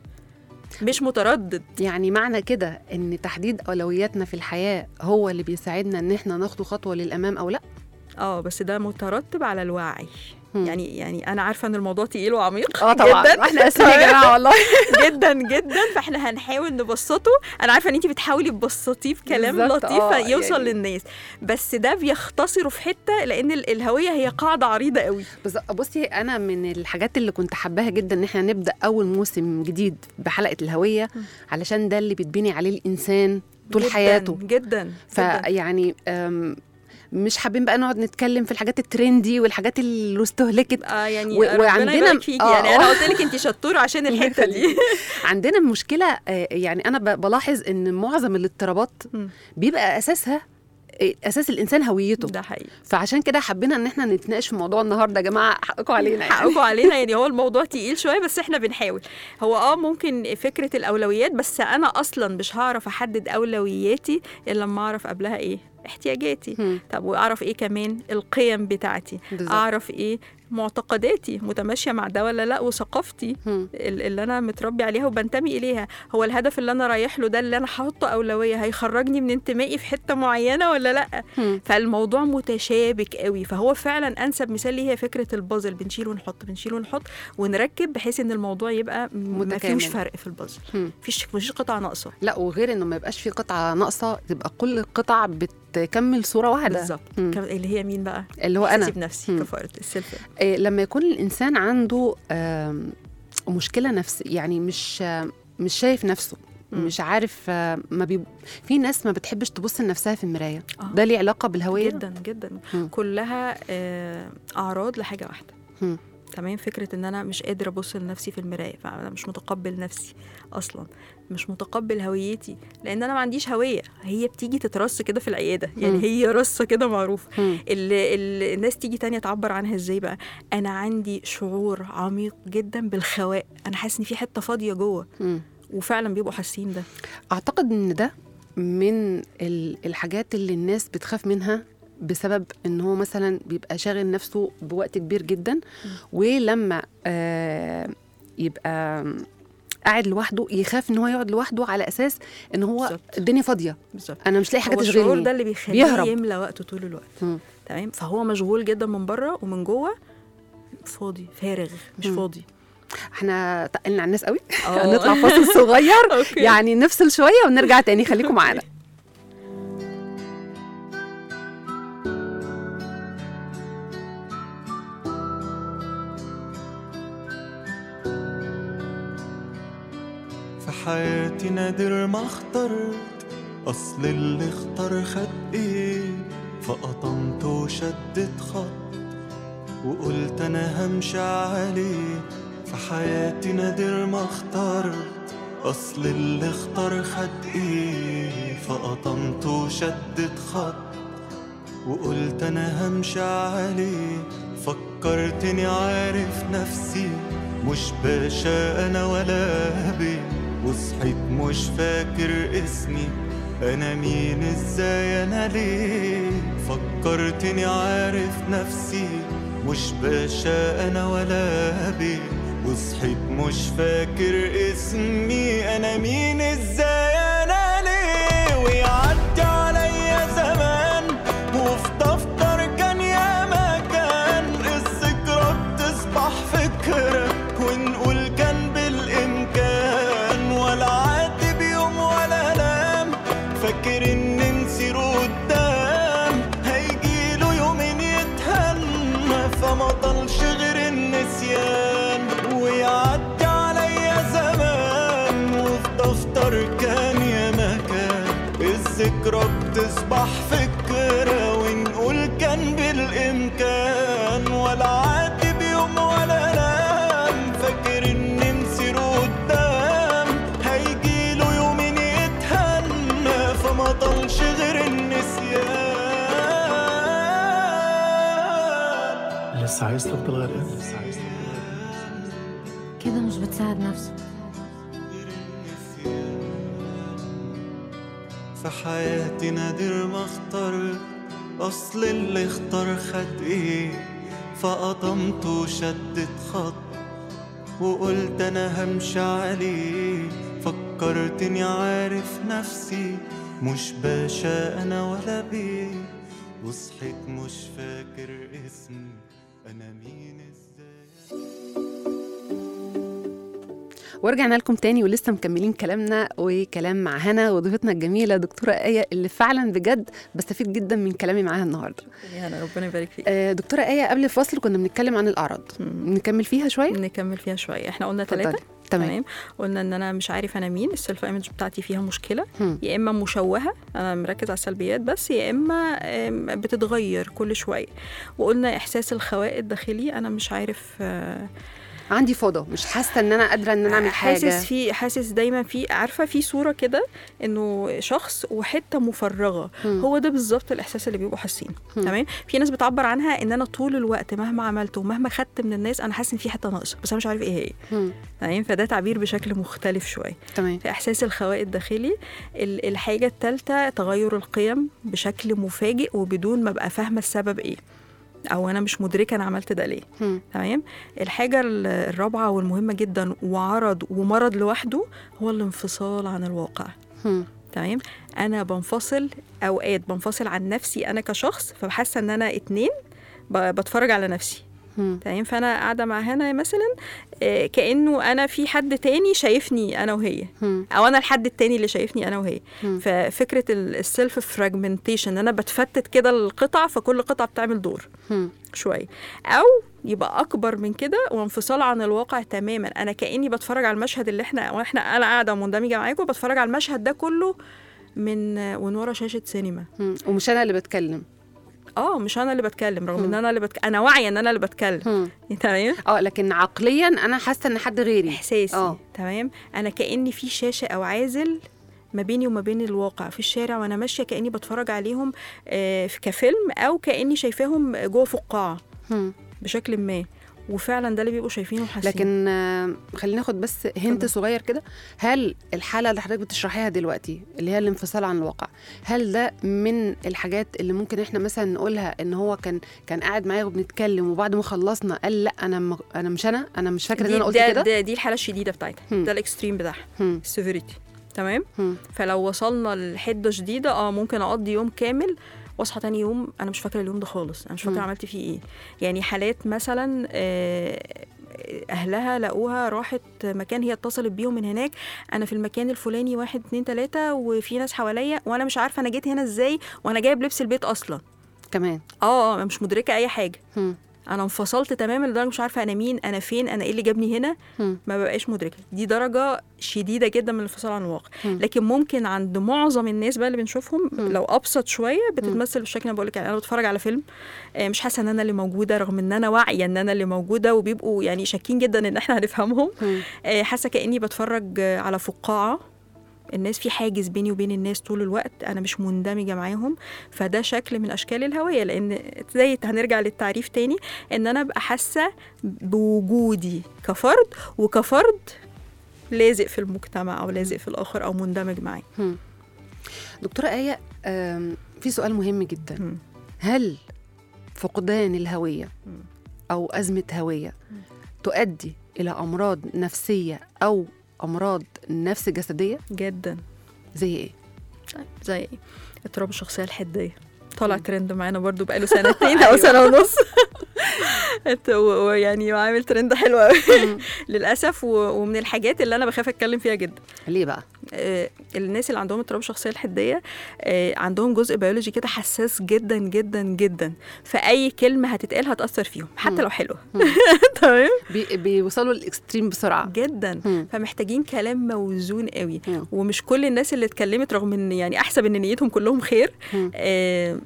مش متردد يعني معنى كده ان تحديد اولوياتنا في الحياه هو اللي بيساعدنا ان احنا ناخد خطوه للامام او لا اه بس ده مترتب على الوعي مم. يعني يعني انا عارفه ان الموضوع تقيل وعميق اه طبعا جدا احنا اسفين يا جماعه والله جدا جدا فاحنا هنحاول نبسطه انا عارفه ان انت بتحاولي تبسطيه بكلام بالظبط، لطيف آه، يوصل يعني- للناس بس ده بيختصره في حته لان ال- الهويه هي قاعده عريضه قوي بس بصي انا من الحاجات اللي كنت حباها جدا ان احنا نبدا اول موسم جديد بحلقه الهويه علشان ده اللي بيتبني عليه الانسان طول جداً حياته جدا جدا فيعني أم، مش حابين بقى نقعد نتكلم في الحاجات الترندي والحاجات اللي استهلكت آه يعني و- ربنا وعندنا- يبارك فيكي آه، يعني انا آه. قلت لك انت شطوره عشان الحته دي عندنا المشكله آه، يعني انا ب- بلاحظ ان معظم الاضطرابات مم. بيبقى اساسها آه، اساس الانسان هويته ده حقيقي فعشان كده حبينا ان احنا نتناقش في موضوع النهارده يا جماعه حقكم علينا يعني. حقكم علينا يعني هو الموضوع تقيل شويه بس احنا بنحاول هو اه ممكن فكره الاولويات بس انا اصلا مش هعرف احدد اولوياتي الا لما اعرف قبلها ايه احتياجاتي مم. طب واعرف ايه كمان القيم بتاعتي بالظبط. اعرف ايه معتقداتي متماشيه مع ده ولا لا وثقافتي مم. ال- اللي انا متربي عليها وبنتمي اليها هو الهدف اللي انا رايح له ده اللي انا حاطه اولويه هيخرجني من انتمائي في حته معينه ولا لا مم. فالموضوع متشابك قوي فهو فعلا انسب مثال ليه هي فكره البازل بنشيل ونحط بنشيل ونحط ونركب بحيث ان الموضوع يبقى م- ما متكامل. فيهوش فرق في البازل مم. مفيش مفيش قطعه ناقصه لا وغير انه ما يبقاش في قطعه ناقصه تبقى كل القطع بتكمل صوره واحده بالظبط مم. كم- اللي هي مين بقى اللي هو انا إحساسي بنفسي مم. كفاره السيلف إيه لما يكون الانسان عنده آم، مشكله نفس يعني مش آم، مش شايف نفسه مم. مش عارف آه، ما بي... في ناس ما بتحبش تبص لنفسها في المرايه آه. ده ليه علاقه بالهويه جدا جدا مم. كلها آه، اعراض لحاجه واحده مم. تمام فكره ان انا مش قادره ابص لنفسي في المرايه فانا مش متقبل نفسي اصلا مش متقبل هويتي لان انا ما عنديش هويه هي بتيجي تترص كده في العياده يعني مم. هي رصه كده معروفه مم. اللي اللي الناس تيجي تانية تعبر عنها ازاي بقى انا عندي شعور عميق جدا بالخواء انا حاسس ان في حته فاضيه جوه مم. وفعلا بيبقوا حاسين ده اعتقد ان ده من ال- الحاجات اللي الناس بتخاف منها بسبب ان هو مثلا بيبقى شاغل نفسه بوقت كبير جدا ولما آه يبقى قاعد لوحده يخاف ان هو يقعد لوحده على اساس ان هو بالظبط. الدنيا فاضيه بالظبط انا مش لاقي حاجه هو الشعور تشغلني ده اللي بيخليه بيهرب. يملى وقته طول الوقت مم. تمام فهو مشغول جدا من بره ومن جوه فاضي فارغ مش مم. فاضي احنا تقلنا على الناس قوي آه. هنطلع فاصل صغير أوكي. يعني نفصل شويه ونرجع تاني خليكم معانا في حياتي نادر ما اخترت اصل اللي اختار خد ايه فقطمت وشدت خط وقلت انا همشي عليه في حياتي نادر ما اخترت اصل اللي اختار خد ايه فقطمت وشدت خط وقلت انا همشي عليه فكرتني عارف نفسي مش باشا انا ولا بي وصحيت مش فاكر اسمي انا مين ازاي انا ليه فكرتني عارف نفسي مش باشا انا ولا بي وصحيت مش فاكر اسمي انا مين ازاي انا ليه ويعدي عليا زمان وفي دفتر كان يا مكان الذكرى بتصبح فكرة ونقول كان بالإمكان ولا عاتب يوم ولا نام فاكر إن نسير قدام هيجيله يومين يتهنى فما طلش غير النسيان ويعدي عليا زمان وفي دفتر كان يا مكان الذكرى بتصبح فكرة ونقول كان بالإمكان ولا عاتب يوم ولا نام فاكر إن مسير قدام هيجيله يومين يتهنى فما طلش غير النسيان لسه عايز تفضل غرقان لسه عايز كده مش بتساعد نفسك في حياتي نادر ما اخترت اصل اللي اختار خد ايه فقطمت وشدت خط وقلت انا همشي عليه فكرتني عارف نفسي مش باشا انا ولا بيه وصحيت مش فاكر اسمي انا مين ازاي ورجعنا لكم تاني ولسه مكملين كلامنا وكلام مع هنا وضيفتنا الجميله دكتوره ايه اللي فعلا بجد بستفيد جدا من كلامي معاها النهارده يعني ربنا يبارك فيك آه، دكتوره ايه قبل الفاصل كنا بنتكلم عن الاعراض مم. نكمل فيها شويه نكمل فيها شويه احنا قلنا اتفضلي. ثلاثه تمام تمام قلنا ان انا مش عارف انا مين السيلف ايمج بتاعتي فيها مشكله هم. يا اما مشوهه انا مركز على السلبيات بس يا اما آم، بتتغير كل شويه وقلنا احساس الخواء الداخلي انا مش عارف آه، عندي فوضى مش حاسه ان انا قادره ان انا اعمل حاجه حاسس في حاسس دايما في عارفه في صوره كده انه شخص وحته مفرغه هم. هو ده بالظبط الاحساس اللي بيبقوا حاسين هم. تمام في ناس بتعبر عنها ان انا طول الوقت مهما عملت ومهما خدت من الناس انا حاسس ان في حته ناقصه بس انا مش عارف ايه هي هم. تمام فده تعبير بشكل مختلف شويه تمام في احساس الخواء الداخلي ال- الحاجه الثالثه تغير القيم بشكل مفاجئ وبدون ما ابقى فاهمه السبب ايه او انا مش مدركه انا عملت ده ليه هم. تمام الحاجه ال- الرابعه والمهمه جدا وعرض ومرض لوحده هو الانفصال عن الواقع هم. تمام انا بنفصل اوقات بنفصل عن نفسي انا كشخص فبحس ان انا اتنين ب- بتفرج على نفسي هم. تمام فانا قاعده مع هنا مثلا آه، كانه انا في حد تاني شايفني انا وهي هم. او انا الحد التاني اللي شايفني انا وهي مم. ففكره السيلف فراجمنتيشن ان انا بتفتت كده القطع فكل قطعه بتعمل دور هم. شويه او يبقى اكبر من كده وانفصال عن الواقع تماما انا كاني بتفرج على المشهد اللي احنا واحنا انا قاعده مندمجه معاكم بتفرج على المشهد ده كله من من ورا شاشه سينما هم. ومش انا اللي بتكلم اه مش انا اللي بتكلم رغم مم. ان انا اللي بتك... انا واعيه ان انا اللي بتكلم هم. تمام اه لكن عقليا انا حاسه ان حد غيري احساسي آه. تمام انا كاني في شاشه او عازل ما بيني وما بين الواقع في الشارع وانا ماشيه كاني بتفرج عليهم آه، في- كفيلم او كاني شايفاهم جوه فقاعه هم. بشكل ما وفعلا ده اللي بيبقوا شايفينه وحاسين لكن آه، خلينا ناخد بس هنت اتفضل. صغير كده هل الحاله اللي حضرتك بتشرحيها دلوقتي اللي هي الانفصال عن الواقع هل ده من الحاجات اللي ممكن احنا مثلا نقولها ان هو كان كان قاعد معايا وبنتكلم وبعد ما خلصنا قال لا انا م... انا مش انا انا مش فاكره ان دي, انا قلت ده- كده ده- دي الحاله الشديده بتاعتها هم. ده الاكستريم بتاعها هم. السيفيريتي تمام هم. فلو وصلنا لحده شديده اه ممكن اقضي يوم كامل واصحى تاني يوم انا مش فاكره اليوم ده خالص انا مش فاكره مم. عملت فيه ايه يعني حالات مثلا آه، اهلها لقوها راحت مكان هي اتصلت بيهم من هناك انا في المكان الفلاني واحد اتنين تلاته وفي ناس حواليا وانا مش عارفه انا جيت هنا ازاي وانا جايب لبس البيت اصلا كمان اه آه، مش مدركه اي حاجه هم. انا انفصلت تماما لدرجه مش عارفه انا مين انا فين انا ايه اللي جابني هنا هم. ما ببقاش مدركه دي درجه شديده جدا من الانفصال عن الواقع مم. لكن ممكن عند معظم الناس بقى اللي بنشوفهم مم. لو ابسط شويه بتتمثل بالشكل اللي انا بقول لك انا بتفرج على فيلم آه، مش حاسه ان انا اللي موجوده رغم ان انا واعيه ان انا اللي موجوده وبيبقوا يعني شاكين جدا ان احنا هنفهمهم هم. آه، حاسه كاني بتفرج آه، على فقاعه الناس في حاجز بيني وبين الناس طول الوقت انا مش مندمجه معاهم فده شكل من اشكال الهويه لان زي هنرجع للتعريف تاني ان انا ابقى حاسه بوجودي كفرد وكفرد لازق في المجتمع او لازق في الاخر او مندمج معاه هم. دكتوره ايه آم، في سؤال مهم جدا مم. هل فقدان الهويه مم. او ازمه هويه تؤدي الى امراض نفسيه او امراض نفس جسديه جدا زي ايه زي ايه اضطراب الشخصيه الحديه طالع ترند معانا برضو بقاله سنتين أيوة. او سنه ونص إت- و- ويعني عامل ترند حلو قوي للاسف و- ومن الحاجات اللي انا بخاف اتكلم فيها جدا ليه بقى آه، الناس اللي عندهم اضطراب الشخصيه الحديه آه، عندهم جزء بيولوجي كده حساس جدا جدا جدا فاي كلمه هتتقال هتاثر فيهم حتى مم. لو حلوه مم. تمام بي بيوصلوا للاكستريم بسرعه جدا مم. فمحتاجين كلام موزون قوي مم. ومش كل الناس اللي اتكلمت رغم ان يعني احسب ان نيتهم كلهم خير مم. آه،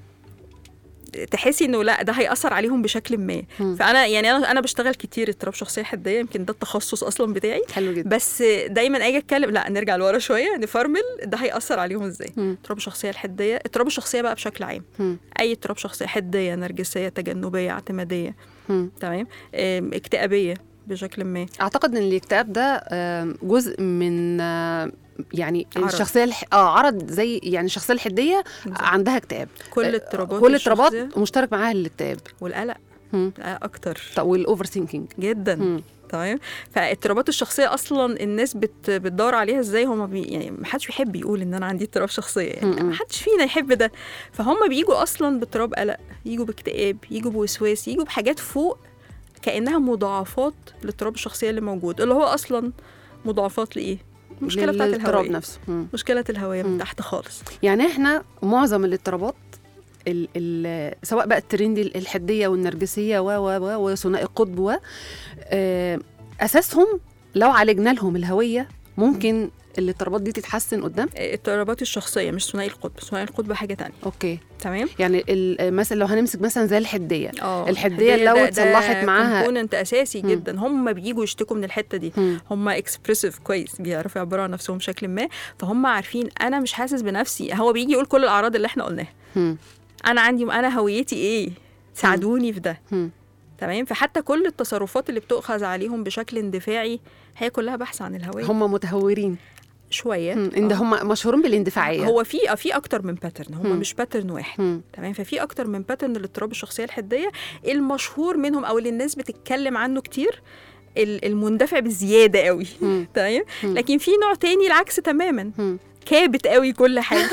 تحسي انه لا ده هيأثر عليهم بشكل ما مم. فانا يعني انا انا بشتغل كتير اضطراب شخصيه حديه يمكن ده التخصص اصلا بتاعي حلو جدا بس دايما اجي اتكلم لا نرجع لورا شويه نفرمل ده هيأثر عليهم ازاي مم. اضطراب الشخصيه الحديه اضطراب الشخصيه بقى بشكل عام مم. اي اضطراب شخصيه حديه نرجسيه تجنبيه اعتماديه مم. تمام آم، اكتئابيه بشكل ما اعتقد ان الاكتئاب ده آم، جزء من آم، يعني عرض. الشخصيه الح... اه عرض زي يعني الشخصيه الحديه عندها اكتئاب كل آه، اضطرابات كل الشخصية اضطرابات مشترك معاها الاكتئاب والقلق مم. القلق اكتر طب والاوفر ثينكينج جدا تمام فاضطرابات الشخصيه اصلا الناس بت بتدور عليها ازاي هم بي يعني ما حدش بيحب يقول ان انا عندي اضطراب شخصيه يعني م-م. ما حدش فينا يحب ده فهم بيجوا اصلا باضطراب قلق يجوا باكتئاب يجوا بوسواس يجوا بحاجات فوق كانها مضاعفات لاضطراب الشخصيه اللي موجود اللي هو اصلا مضاعفات لايه المشكله بتاعت للاضطراب الهويه نفسه مم. مشكله الهويه من مم. تحت خالص يعني احنا معظم الاضطرابات ال ال سواء بقى الترندي الحديه والنرجسيه و و و وثنائي القطب و آه، اساسهم لو عالجنا لهم الهويه ممكن الاضطرابات دي تتحسن قدام اضطرابات الشخصيه مش ثنائي القطب ثنائي القطب حاجه تانية اوكي تمام يعني ال- مثلا لو هنمسك مثلا زي الحديه اه الحدية لو اتصلحت معاها- كومبوننت اساسي مم. جدا هم بيجوا يشتكوا من الحته دي مم. هم اكسبريسيف كويس بيعرفوا يعبروا عن نفسهم بشكل ما فهم عارفين انا مش حاسس بنفسي هو بيجي يقول كل الاعراض اللي احنا قلناها مم. انا عندي انا هويتي ايه ساعدوني في ده مم. تمام فحتى كل التصرفات اللي بتؤخذ عليهم بشكل اندفاعي هي كلها بحث عن الهويه هم متهورين شويه مم. ان آه. هم مشهورين بالاندفاعيه هو في في اكتر من باترن هم مم. مش باترن واحد مم. تمام ففي اكتر من باترن لاضطراب الشخصيه الحديه المشهور منهم او اللي الناس بتتكلم عنه كتير ال- المندفع بزياده قوي مم. تمام مم. لكن في نوع تاني العكس تماما مم. كابت قوي كل حاجه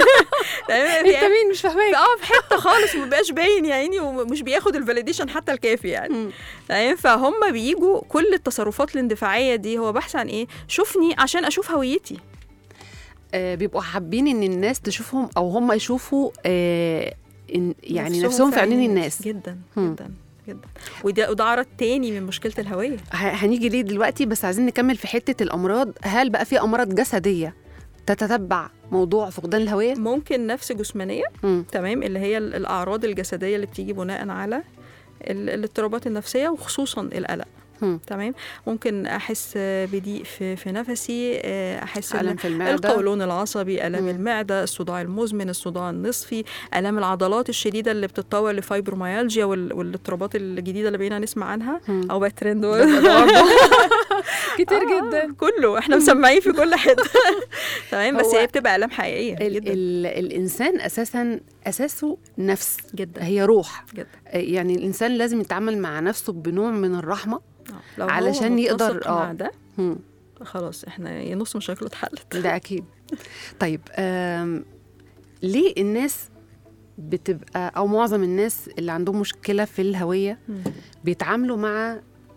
تمام انت مين مش فاهماك اه في حته خالص ما بقاش باين يا عيني ومش بياخد الفاليديشن حتى الكافي يعني مم. تمام فهم بيجوا كل التصرفات الاندفاعيه دي هو بحث عن ايه شوفني عشان اشوف هويتي آه بيبقوا حابين ان الناس تشوفهم او هم يشوفوا آه إن يعني نفسهم نفسهم في عينين الناس جدا مم. جدا جدا وده وده عرض تاني من مشكله الهويه ه- هنيجي ليه دلوقتي بس عايزين نكمل في حته الامراض هل بقى في امراض جسديه تتتبع موضوع فقدان الهويه ممكن نفس جسمانيه مم. تمام اللي هي ال- الاعراض الجسديه اللي بتيجي بناء على ال- الاضطرابات النفسيه وخصوصا القلق هم. تمام ممكن احس آه، بضيق في في نفسي آه، احس إن ألم في المعدة القولون العصبي الم مم. المعده الصداع المزمن الصداع النصفي الام العضلات الشديده اللي بتتطور لفايبروميالجيا وال- والاضطرابات الجديده اللي بقينا نسمع عنها هم. او بقت ترند كتير آه، جدا كله احنا مسمعين في كل حته تمام بس هو هي بتبقى الام حقيقيه ال جدا ال الانسان اساسا اساسه نفس جدا هي روح جدا يعني الانسان لازم يتعامل مع نفسه بنوع من الرحمه آه. لو علشان هو يقدر- متسق آه. مع ده هم. خلاص احنا نص مشاكله اتحلت ده اكيد طيب آم، ليه الناس بتبقى او معظم الناس اللي عندهم مشكله في الهويه مم. بيتعاملوا مع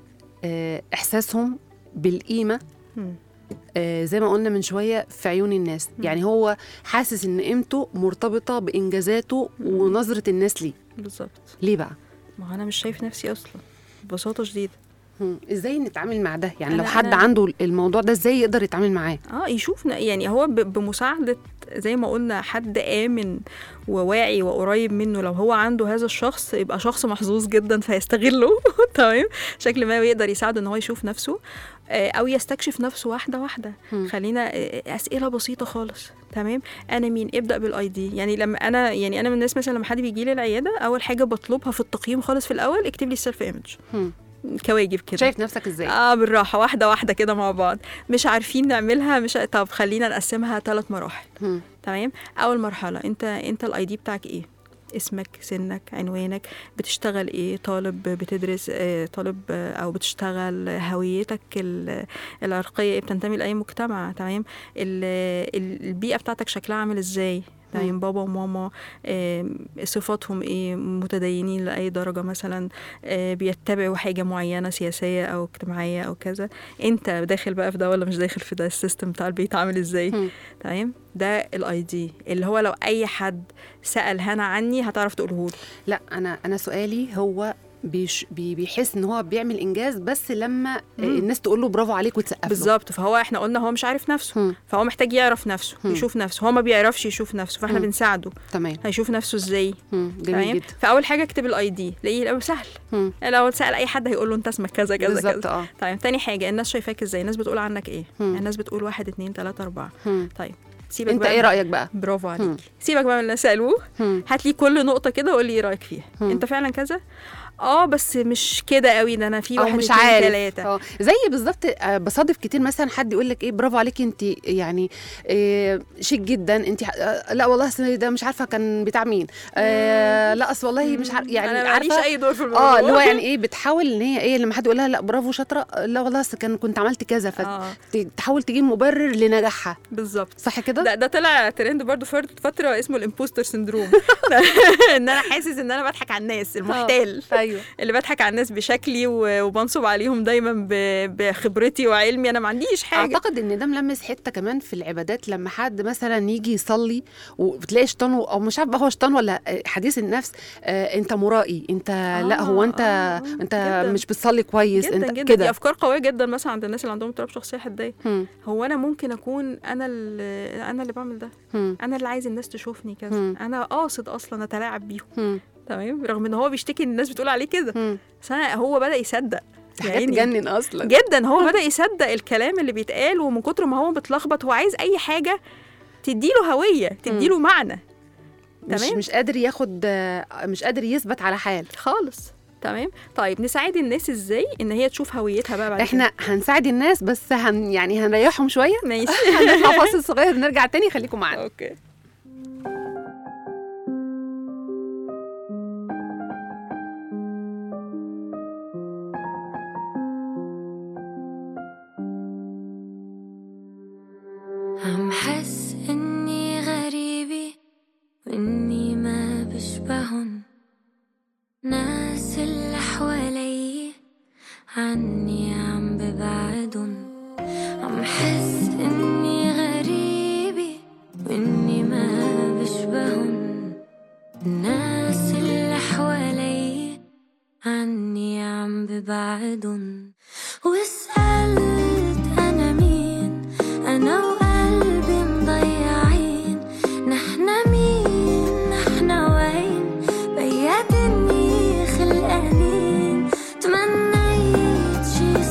آه، احساسهم بالقيمه مم. آه، زي ما قلنا من شويه في عيون الناس مم. يعني هو حاسس ان قيمته مرتبطه بانجازاته مم. ونظره الناس ليه بالظبط ليه بقى ما هو انا مش شايف نفسي اصلا ببساطه شديده مم. ازاي نتعامل مع ده يعني لو أنا- حد أنا- عنده الموضوع ده ازاي يقدر يتعامل معاه اه يشوف ن- يعني هو ب- بمساعده زي ما قلنا حد امن وواعي وقريب منه لو هو عنده هذا الشخص يبقى شخص محظوظ جدا فيستغله تمام شكل ما يقدر يساعده ان هو يشوف نفسه آه، او يستكشف نفسه واحده واحده مم. خلينا آه، اسئله بسيطه خالص تمام انا مين ابدا بالاي دي يعني لما انا يعني انا من الناس مثلا لما حد بيجي لي العياده اول حاجه بطلبها في التقييم خالص في الاول اكتب لي السيلف ايمج مم. كواجب كده شايف نفسك ازاي اه بالراحه واحده واحده كده مع بعض مش عارفين نعملها مش طب خلينا نقسمها ثلاث مراحل مم. تمام اول مرحله انت انت الاي دي بتاعك ايه اسمك سنك عنوانك بتشتغل ايه طالب بتدرس آه، طالب آه، او بتشتغل هويتك ال- العرقيه ايه بتنتمي لاي مجتمع تمام ال- ال- البيئه بتاعتك شكلها عامل ازاي تمام بابا وماما آم، صفاتهم ايه متدينين لاي درجه مثلا آه، بيتبعوا حاجه معينه سياسيه او اجتماعيه او كذا انت داخل بقى في ده ولا مش داخل في ده السيستم بتاع البيت عامل ازاي مم. تمام ده الاي دي اللي هو لو اي حد سال هنا عني هتعرف تقوله له لا انا انا سؤالي هو بيش بي بيحس ان هو بيعمل انجاز بس لما مم. الناس تقول له برافو عليك وتسقف له بالظبط فهو احنا قلنا هو مش عارف نفسه مم. فهو محتاج يعرف نفسه مم. يشوف نفسه هو ما بيعرفش يشوف نفسه فاحنا مم. بنساعده تمام هيشوف نفسه ازاي مم. جميل تمام جدا فاول حاجه اكتب الاي دي تلاقيه الاول سهل مم. لو سال اي حد هيقول له انت اسمك كذا كذا بالظبط كذا اه طيب تاني حاجه الناس شايفاك ازاي الناس بتقول عنك ايه مم. الناس بتقول واحد اتنين تلاته اربعه مم. طيب سيبك انت بقى ايه رايك بقى برافو مم. عليك سيبك بقى من اللي سالوه مم. هات لي كل نقطه كده وقول لي ايه رايك فيها مم. انت فعلا كذا اه بس مش كده قوي ده انا في او واحد مش اتنين عارف تلاته اه زي بالظبط آه، بصادف كتير مثلا حد يقول لك ايه برافو عليكي انت يعني إيه شيك جدا انت آه، لا والله أصل ده مش عارفه كان بتاع مين آه لا اصل والله مش عارف يعني انا ماليش عارفه اي دور في الموضوع اه اللي هو يعني ايه بتحاول ان هي ايه لما حد يقول لها لا برافو شاطره لا والله أصل كان كنت عملت كذا اه فتحاول تجيب مبرر لنجاحها بالظبط صح كده؟ ده ده طلع ترند برضو فر- فتره اسمه الامبوستر سندروم ان انا حاسس ان انا بضحك على الناس المحتال ايوه اللي بضحك على الناس بشكلي و- وبنصب عليهم دايما ب- بخبرتي وعلمي انا ما عنديش حاجه اعتقد ان ده ملمس حته كمان في العبادات لما حد مثلا يجي يصلي وبتلاقي شيطان او مش عارف بقى هو شيطان ولا حديث النفس آه انت مرائي انت لا هو انت آه، انت جداً. مش بتصلي كويس جدا انت جدا دي كده افكار قويه جدا مثلا عند الناس اللي عندهم اضطراب شخصيه حديه هم، هو انا ممكن اكون انا اللي انا اللي بعمل ده هم، انا اللي عايز الناس تشوفني كذا مم. انا قاصد اصلا اتلاعب بيهم هم، تمام رغم ان هو بيشتكي ان الناس بتقول عليه كده هم. بس أنا هو بدا يصدق دي يا حاجات عيني. تجنن اصلا جدا هو بدا يصدق الكلام اللي بيتقال ومن كتر ما هو متلخبط هو عايز اي حاجه تديله هويه تديله معنى مش تمام مش قادر ياخد آه، مش قادر يثبت على حال خالص تمام طيب نساعد الناس ازاي ان هي تشوف هويتها بقى بعد احنا هنساعد الناس بس هن يعني هنريحهم شويه كده. ماشي هنطلع فاصل صغير نرجع تاني خليكم معانا اوكي عم حس اني غريبة واني ما بشبهن ناس اللي حوالي عني عم ببعدن عم حس اني غريبة واني ما بشبهن الناس اللي حوالي عني عم ببعدن وسألت أنا مين أنا وقلبي مضيعين نحنا مين نحنا وين بياتني خلقانين تمنيت شي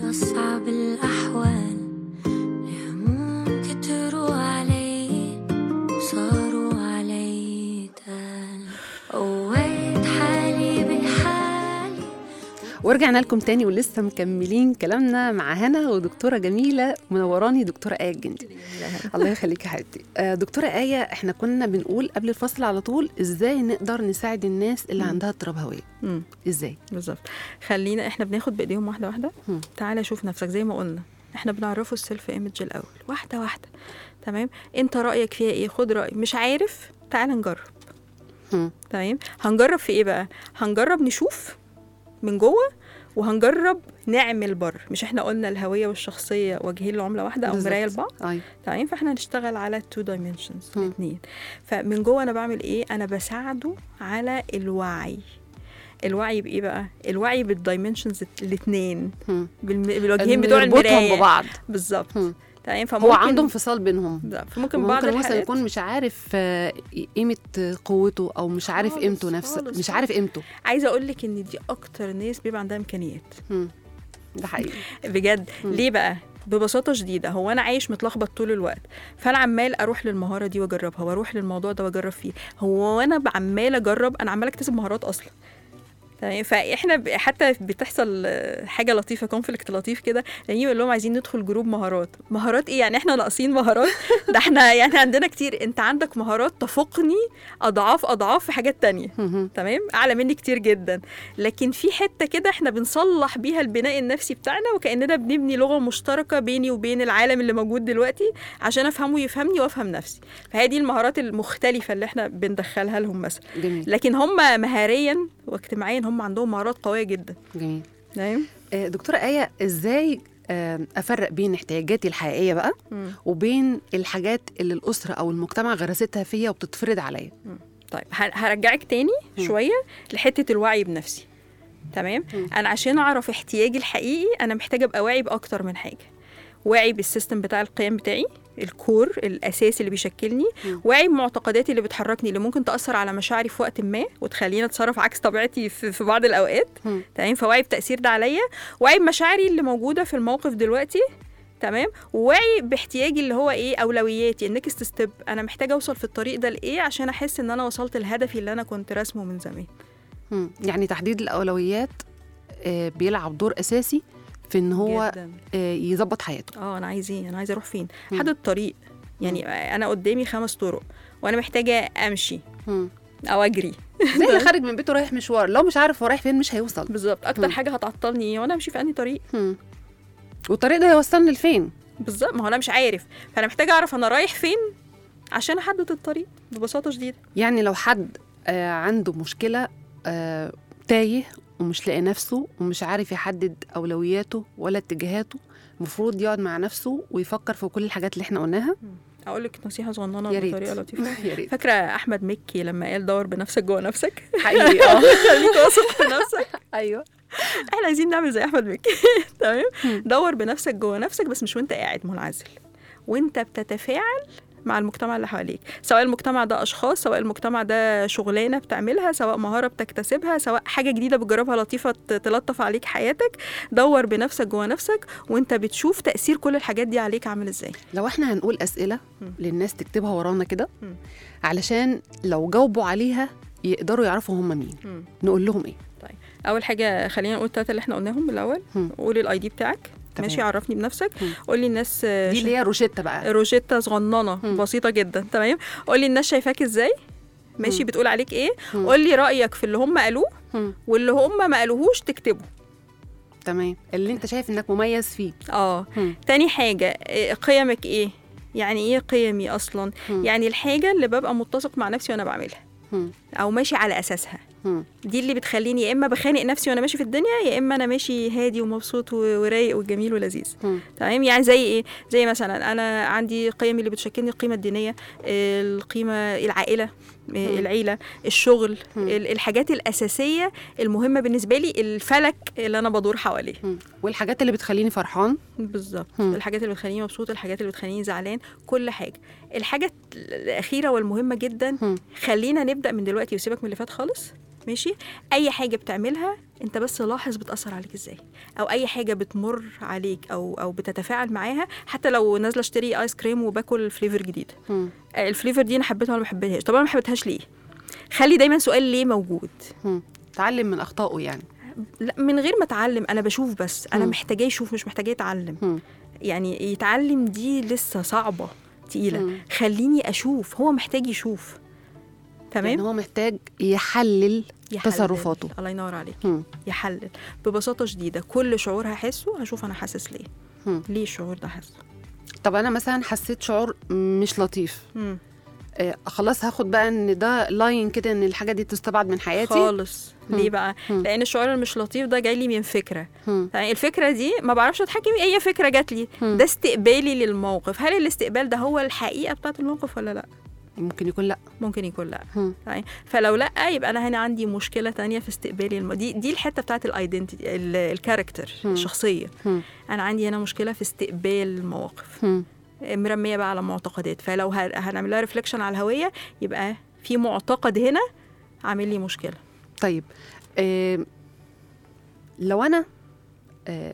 أصعب الأحوال الهموم كتروا علي صاروا علي تقال قويت حالي بحالي ورجعنا لكم تاني ولسه مكملين كلامنا مع هنا ودكتوره جميله منوراني دكتوره ايه الجندي الله يخليك يا حبيبتي آه، دكتوره ايه احنا كنا بنقول قبل الفصل على طول ازاي نقدر نساعد الناس اللي مم. عندها اضطراب هويه مم. ازاي بالظبط خلينا احنا بناخد بايديهم واحده واحده مم. تعالى شوف نفسك زي ما قلنا احنا بنعرفه السيلف ايمج الاول واحده واحده تمام انت رايك فيها ايه خد راي مش عارف تعالى نجرب مم. تمام هنجرب في ايه بقى هنجرب نشوف من جوه وهنجرب نعمل بره مش احنا قلنا الهويه والشخصيه وجهين لعمله واحده او بالظبط. مرايه لبعض ايوه تمام فاحنا هنشتغل على التو دايمنشنز مم. الاثنين فمن جوه انا بعمل ايه انا بساعده على الوعي الوعي بايه بقى الوعي بالدايمنشنز الاثنين مم. بالوجهين بتوع نربطهم المرايه ببعض بالظبط مم. تمام هو فممكن عنده انفصال بينهم بالظبط. فممكن بعض ممكن مثلا الحالات يكون مش عارف آه، قيمه قوته او مش عارف خالص، قيمته نفسه خالص، مش عارف قيمته عايزه اقول لك ان دي اكتر ناس بيبقى عندها امكانيات مم. ده حقيقي بجد مم. ليه بقى ببساطه شديده هو انا عايش متلخبط طول الوقت فانا عمال اروح للمهاره دي واجربها واروح للموضوع ده واجرب فيه هو انا عمال اجرب انا عمال اكتسب مهارات اصلا تمام فاحنا ب- حتى بتحصل آه، حاجه لطيفه كونفليكت لطيف كده يعني يقول لهم عايزين ندخل جروب مهارات مهارات ايه يعني احنا ناقصين مهارات ده احنا يعني عندنا كتير انت عندك مهارات تفوقني اضعاف اضعاف في حاجات تانية مهم. تمام اعلى مني كتير جدا لكن في حته كده احنا بنصلح بيها البناء النفسي بتاعنا وكاننا بنبني لغه مشتركه بيني وبين العالم اللي موجود دلوقتي عشان افهمه ويفهمني وافهم نفسي فهي دي المهارات المختلفه اللي احنا بندخلها لهم مثلا جميل لكن هم مهاريا واجتماعيا هم عندهم مهارات قويه جدا جميل تمام آه، دكتوره ايه ازاي آه، افرق بين احتياجاتي الحقيقيه بقى وبين الحاجات اللي الاسره او المجتمع غرستها فيا وبتتفرض عليا طيب ه- هرجعك تاني مم. شويه لحته الوعي بنفسي تمام مم. انا عشان اعرف احتياجي الحقيقي انا محتاجه ابقى واعي باكتر من حاجه واعي بالسيستم بتاع القيم بتاعي الكور الاساسي اللي بيشكلني مم. واعي بمعتقداتي اللي بتحركني اللي ممكن تاثر على مشاعري في وقت ما وتخليني اتصرف عكس طبيعتي في, في بعض الاوقات مم. تمام فواعي بتاثير ده عليا واعي بمشاعري اللي موجوده في الموقف دلوقتي تمام وواعي باحتياجي اللي هو ايه اولوياتي النكست ستيب انا محتاجه اوصل في الطريق ده لايه عشان احس ان انا وصلت لهدفي اللي انا كنت راسمه من زمان مم. يعني تحديد الاولويات آه، بيلعب دور اساسي في ان هو جداً. آه، يظبط حياته اه انا عايز ايه انا عايزه اروح فين مم. حدد الطريق يعني انا قدامي خمس طرق وانا محتاجه امشي مم. او اجري زي اللي خارج من بيته رايح مشوار لو مش عارف هو رايح فين مش هيوصل بالظبط اكتر مم. حاجه هتعطلني ايه وانا امشي في انهي طريق مم. والطريق ده هيوصلني لفين بالظبط ما هو انا مش عارف فانا محتاجه اعرف انا رايح فين عشان احدد الطريق ببساطه شديده يعني لو حد آه، عنده مشكله آه، تايه ومش لاقي نفسه ومش عارف يحدد اولوياته ولا اتجاهاته المفروض يقعد مع نفسه ويفكر في كل الحاجات اللي احنا قلناها اقول لك نصيحه صغننه يا ريت بطريقه لطيفه يا ريت فاكره احمد مكي لما قال دور بنفسك جوه نفسك حقيقي اه خليك واثق في نفسك ايوه احنا عايزين نعمل زي احمد مكي تمام مم. دور بنفسك جوه نفسك بس مش وانت قاعد منعزل وانت بتتفاعل مع المجتمع اللي حواليك سواء المجتمع ده اشخاص سواء المجتمع ده شغلانه بتعملها سواء مهاره بتكتسبها سواء حاجه جديده بتجربها لطيفه ت- تلطف عليك حياتك دور بنفسك جوه نفسك وانت بتشوف تاثير كل الحاجات دي عليك عامل ازاي لو احنا هنقول اسئله مم. للناس تكتبها ورانا كده مم. علشان لو جاوبوا عليها يقدروا يعرفوا هم مين مم. نقول لهم ايه اول حاجه خلينا نقول الثلاثه اللي احنا قلناهم بالاول مم. قولي الاي دي بتاعك تمام. ماشي عرفني بنفسك مم. قولي الناس آه، دي اللي هي روشيتا بقى روجيتا صغننه مم. بسيطه جدا تمام قولي الناس شايفاك ازاي ماشي مم. بتقول عليك ايه مم. قولي رايك في اللي هم قالوه مم. واللي هم ما قالوهوش تكتبه تمام اللي انت شايف انك مميز فيه اه مم. تاني حاجه إيه قيمك ايه يعني ايه قيمي اصلا مم. يعني الحاجه اللي ببقى متسق مع نفسي وانا بعملها مم. او ماشي على اساسها مم. دي اللي بتخليني يا اما بخانق نفسي وانا ماشي في الدنيا يا اما انا ماشي هادي ومبسوط و- ورايق وجميل ولذيذ مم. تمام يعني زي ايه زي مثلا انا عندي قيم اللي بتشكلني القيمه الدينيه القيمه العائله مم. العيله الشغل مم. ال- الحاجات الاساسيه المهمه بالنسبه لي الفلك اللي انا بدور حواليه مم. والحاجات اللي بتخليني فرحان بالظبط مم. الحاجات اللي بتخليني مبسوط الحاجات اللي بتخليني زعلان كل حاجه الحاجه الاخيره والمهمه جدا مم. خلينا نبدا من دلوقتي وسيبك من اللي فات خالص ماشي اي حاجه بتعملها انت بس لاحظ بتاثر عليك ازاي او اي حاجه بتمر عليك او او بتتفاعل معاها حتى لو نازله اشتري ايس كريم وباكل فليفر جديد مم. آه، الفليفر دي انا حبيتها ولا ما حبيتهاش طب انا ما حبيتهاش ليه خلي دايما سؤال ليه موجود مم. تعلم من اخطائه يعني لا من غير ما اتعلم انا بشوف بس انا مم. محتاجاه يشوف مش محتاجاه يتعلم مم. يعني يتعلم دي لسه صعبه تقيله مم. خليني اشوف هو محتاج يشوف يعني تمام هو محتاج يحلل يحلل. تصرفاته الله ينور عليك مم. يحلل ببساطه شديده كل شعور هحسه هشوف انا حاسس ليه مم. ليه الشعور ده حاسه طب انا مثلا حسيت شعور مش لطيف مم. آه خلاص هاخد بقى ان ده لاين كده ان الحاجه دي تستبعد من حياتي خالص مم. ليه بقى مم. لان الشعور المش لطيف ده جاي لي من فكره مم. يعني الفكره دي ما بعرفش اتحكم فيها اي فكره جات لي مم. ده استقبالي للموقف هل الاستقبال ده هو الحقيقه بتاعت الموقف ولا لا ممكن يكون لا ممكن يكون لا مم. يعني فلو لا يبقى انا هنا عندي مشكله تانية في استقبالي الم... دي دي الحته بتاعت الايدنتيتي الكاركتر مم. الشخصيه مم. انا عندي هنا مشكله في استقبال المواقف مم. مرميه بقى على معتقدات فلو ه- هنعمل لها ريفليكشن على الهويه يبقى في معتقد هنا عامل لي مشكله طيب آه لو انا آه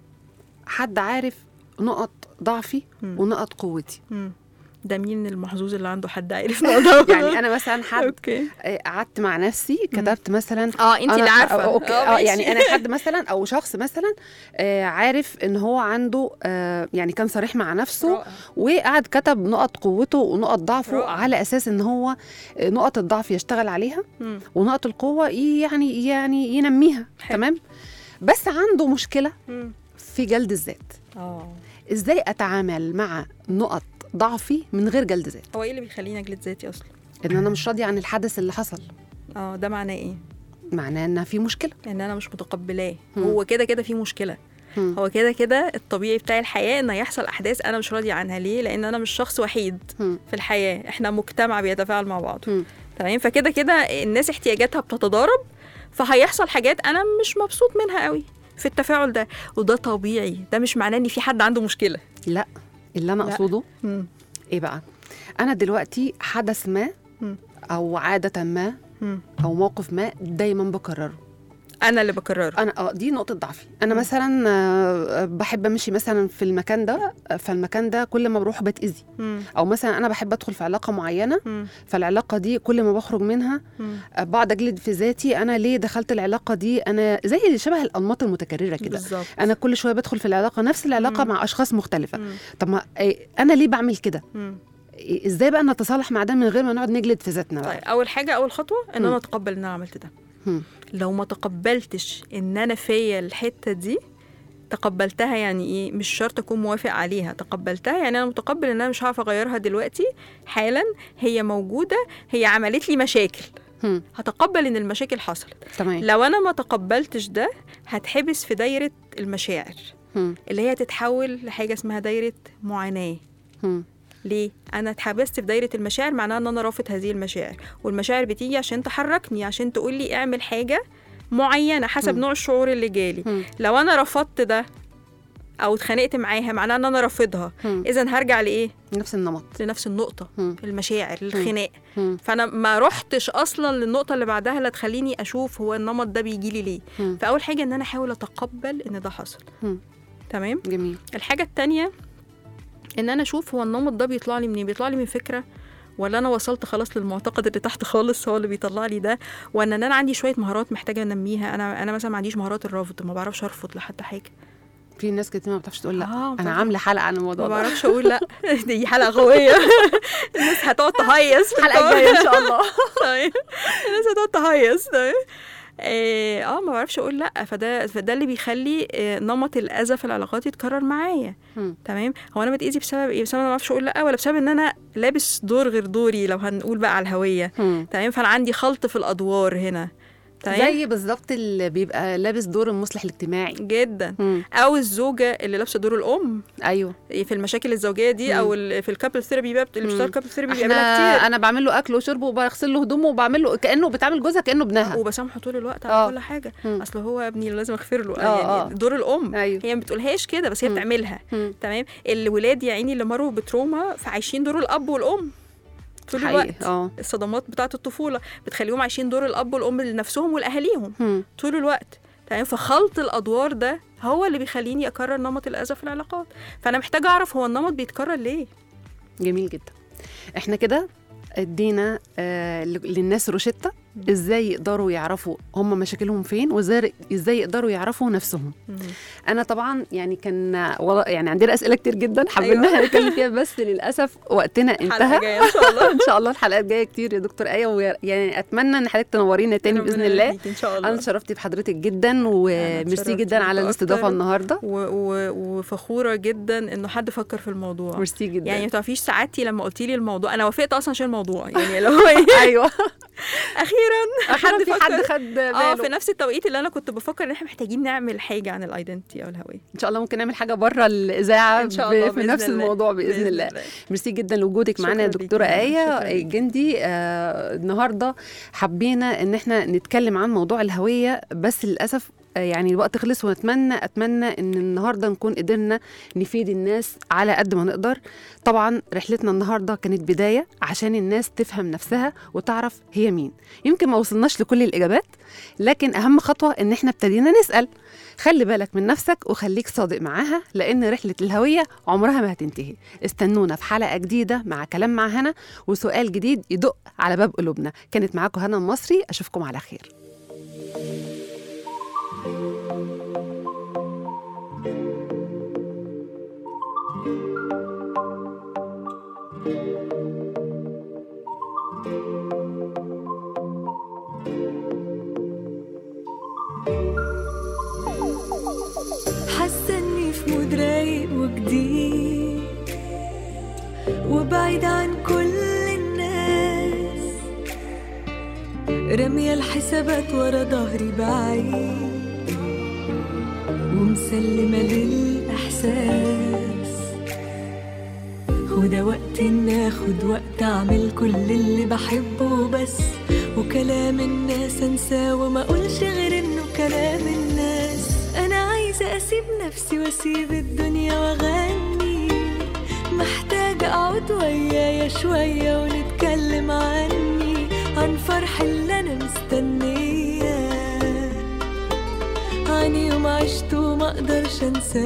حد عارف نقط ضعفي مم. ونقط قوتي مم. ده مين المحظوظ اللي عنده حد عارف الموضوع يعني انا مثلا حد اوكي آه، قعدت مع نفسي كتبت مثلا اه انت اللي أنا- عارفه أو- اوكي آه، اه ماشي. يعني انا حد مثلا او شخص مثلا آه عارف ان هو عنده آه يعني كان صريح مع نفسه رائع. وقعد كتب نقط قوته ونقط ضعفه رائع. على اساس ان هو آه، نقط الضعف يشتغل عليها مم. ونقط القوه يعني يعني ينميها حلو. تمام بس عنده مشكله مم. في جلد الذات اه ازاي اتعامل مع نقط ضعفي من غير جلد ذات هو ايه اللي بيخليني اجلد ذاتي اصلا ان انا مش راضيه عن الحدث اللي حصل اه ده معناه ايه معناه ان في مشكله ان انا مش متقبلاه مم. هو كده كده في مشكله مم. هو كده كده الطبيعي بتاع الحياه ان يحصل احداث انا مش راضيه عنها ليه لان انا مش شخص وحيد مم. في الحياه احنا مجتمع بيتفاعل مع بعض مم. تمام فكده كده الناس احتياجاتها بتتضارب فهيحصل حاجات انا مش مبسوط منها قوي في التفاعل ده وده طبيعي ده مش معناه ان في حد عنده مشكله لا اللي انا لا. اقصده مم. ايه بقى انا دلوقتي حدث ما مم. او عاده ما مم. او موقف ما دايما بكرره انا اللي بكرره انا اه دي نقطه ضعفي انا مم. مثلا آه، بحب امشي مثلا في المكان ده آه، فالمكان ده كل ما بروح بتاذي مم. او مثلا انا بحب ادخل في علاقه معينه مم. فالعلاقه دي كل ما بخرج منها مم. آه، بقعد اجلد في ذاتي انا ليه دخلت العلاقه دي انا زي شبه الانماط المتكرره كده بالظبط انا كل شويه بدخل في العلاقه نفس العلاقه مم. مع اشخاص مختلفه مم. طب ما إيه، انا ليه بعمل كده مم. إيه، ازاي بقى نتصالح مع ده من غير ما نقعد نجلد في ذاتنا بقى طيب اول حاجه اول خطوه ان مم. انا اتقبل ان انا عملت ده مم. لو ما تقبلتش ان انا فيا الحته دي تقبلتها يعني ايه مش شرط اكون موافق عليها تقبلتها يعني انا متقبل ان انا مش هعرف اغيرها دلوقتي حالا هي موجوده هي عملت لي مشاكل مم. هتقبل ان المشاكل حصلت تمام لو انا ما تقبلتش ده هتحبس في دايره المشاعر مم. اللي هي تتحول لحاجه اسمها دايره معاناه مم. ليه؟ أنا اتحبست في دايرة المشاعر معناها إن أنا رافض هذه المشاعر، والمشاعر بتيجي عشان تحركني عشان تقول لي اعمل حاجة معينة حسب مم. نوع الشعور اللي جالي، مم. لو أنا رفضت ده أو اتخانقت معاها معناها إن أنا رافضها، مم. إذا هرجع لإيه؟ نفس النمط لنفس النقطة مم. المشاعر الخناق، مم. فأنا ما رحتش أصلا للنقطة اللي بعدها اللي تخليني أشوف هو النمط ده بيجي لي ليه، مم. فأول حاجة إن أنا أحاول أتقبل إن ده حصل. مم. تمام؟ جميل الحاجة التانية ان انا اشوف هو النمط ده بيطلع لي منين بيطلع لي من فكرة ولا انا وصلت خلاص للمعتقد اللي تحت خالص هو اللي بيطلع لي ده وان انا عندي شويه مهارات محتاجه انميها انا انا مثلا ما عنديش مهارات الرفض ما بعرفش ارفض لحد حاجه في ناس كتير ما بتعرفش تقول لا آه، ما انا بتعرفش. عامله حلقه عن الموضوع ما ده بعرفش اقول لا دي حلقه قويه الناس هتقعد تهيص في الحلقه الكومنت. الجايه ان شاء الله طيب الناس هتقعد تهيص طيب اه آه، ما بعرفش اقول لا فده فده اللي بيخلي آه، نمط الاذى في العلاقات يتكرر معايا مم. تمام هو انا بتاذي بسبب ايه بسبب انا ما بعرفش اقول لا ولا بسبب ان انا لابس دور غير دوري لو هنقول بقى على الهويه مم. تمام فانا عندي خلط في الادوار هنا تمام زي بالظبط اللي بيبقى لابس دور المصلح الاجتماعي جدا مم. او الزوجه اللي لابسه دور الام ايوه في المشاكل الزوجيه دي مم. او ال- في الكابل ثيرابي بقى اللي بيشتغل كابل ثيرابي احنا بيعملها كتير انا بعمل له اكل وشرب وبغسل له هدومه وبعمل له كانه بتعامل جوزها كانه ابنها وبسامحه طول الوقت آه. على كل حاجه مم. اصل هو ابني لازم اغفر له آه، يعني آه. دور الام ايوه هي ما بتقولهاش كده بس هي مم. بتعملها مم. تمام الولاد يا عيني اللي مروا بتروما فعايشين دور الاب والام طول حقيقي الوقت اه الصدمات بتاعه الطفوله بتخليهم عايشين دور الاب والام لنفسهم ولاهاليهم هم. طول الوقت تمام فخلط الادوار ده هو اللي بيخليني اكرر نمط الاذى في العلاقات فانا محتاجه اعرف هو النمط بيتكرر ليه جميل جدا احنا كده ادينا آه ل- للناس روشتة ازاي يقدروا يعرفوا هم مشاكلهم فين وازاي ازاي يقدروا يعرفوا نفسهم انا طبعا يعني كان والله يعني عندنا اسئله كتير جدا حابين أيوة. نتكلم فيها بس للاسف وقتنا حلقه انتهى جايه ان شاء الله ان شاء الله الحلقات جايه كتير يا دكتور ايه ويعني اتمنى ان حضرتك تنورينا تاني باذن ربنا الله يهديك ان شاء الله انا اتشرفت بحضرتك جدا وميرسي اتشرفت جدا على بيكوا الاستضافه أكتر. النهارده و... و... وفخوره جدا انه حد فكر في الموضوع ميرسي جدا يعني ما تعرفيش سعادتي لما قلتي لي الموضوع انا وافقت اصلا عشان الموضوع يعني لو هو إيه، ايوه اخيرا حد في حد فكر. خد اه في باله نفس التوقيت اللي انا كنت بفكر ان احنا محتاجين نعمل حاجه عن الايدنتي او الهويه ان شاء الله ممكن نعمل حاجه بره الاذاعه ان شاء الله ب- في بإذن نفس الله. الموضوع باذن الله ميرسي جدا لوجودك معانا يا شكراً دكتوره ليكي. ايه شكراً ليكي. الجندي آه النهارده حبينا ان احنا نتكلم عن موضوع الهويه بس للاسف آه، يعني الوقت خلص ونتمنى اتمنى ان النهارده نكون قدرنا نفيد الناس على قد ما نقدر طبعا رحلتنا النهارده كانت بدايه عشان الناس تفهم نفسها وتعرف هي مين يمكن ما وصلناش لكل الاجابات لكن اهم خطوه ان احنا ابتدينا نسال خلي بالك من نفسك وخليك صادق معاها لان رحله الهويه عمرها ما هتنتهي استنونا في حلقه جديده مع كلام مع هنا وسؤال جديد يدق على باب قلوبنا كانت معاكم هنا المصري اشوفكم على خير حاسه اني في مود رايق وجديد وبعيد عن كل الناس رامية الحسابات ورا ظهري بعيد ومسلمة للإحساس وده وقت إن آخد وقت أعمل كل اللي بحبه بس وكلام الناس أنساه وما أقولش غير إنه كلام الناس أنا عايزة أسيب نفسي وأسيب الدنيا وأغني محتاجة أقعد ويايا شوية ونتكلم عني عن فرح اللي أنا مستنياه عن يوم عشته وما أقدرش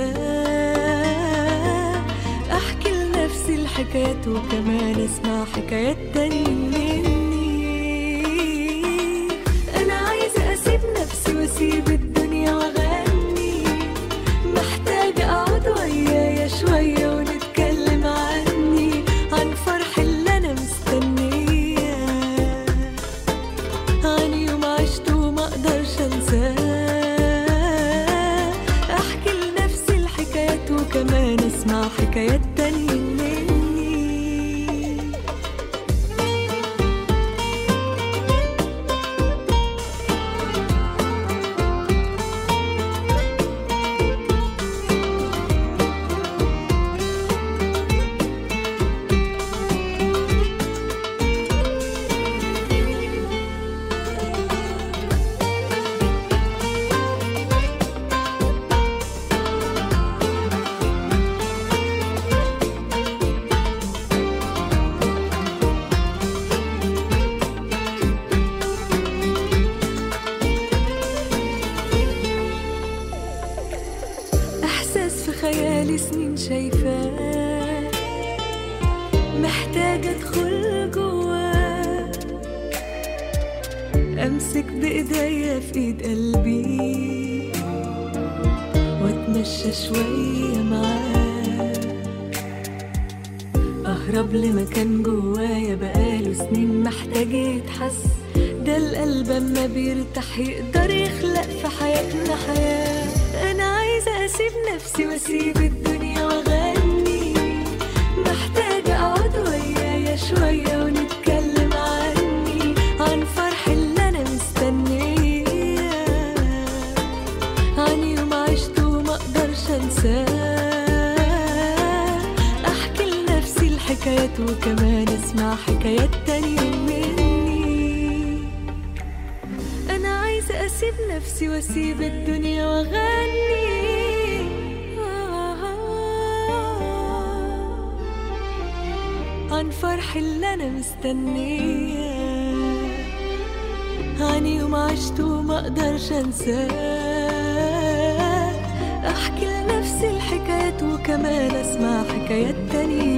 أنساه أحكي لنفسي الحكايات وكمان أسمع حكايات تاني مني أنا عايزة أسيب نفسي وأسيب الدنيا وأغني محتاجة أقعد ويايا شوية ونتكلم عني عن فرح اللي أنا مستنياه عن يوم عشته وما أقدرش أنساه أحكي لنفسي الحكايات وكمان أسمع حكايات تانية مني إحساس في خيالي سنين شايفاه محتاجة أدخل جواه أمسك بإيديا في إيد قلبي وأتمشى شوية معاه أهرب لمكان جوايا بقاله سنين محتاج يتحس ده القلب أما بيرتاح يقدر يخلق في حياتنا حياة أنا عايزة أسيب نفسي وأسيب الدنيا وأغني محتاجة أقعد ويايا شوية ونتكلم عني عن فرح اللي أنا مستنياه عن يوم عشته وما أقدرش أنساه أحكي لنفسي الحكايات وكمان أسمع حكايات تانية مني أنا عايزة أسيب نفسي وأسيب الدنيا وأغني عن فرح اللي انا مستنياه عن يوم عشته وما اقدرش انساه احكي لنفسي الحكايات وكمان اسمع حكايات تانية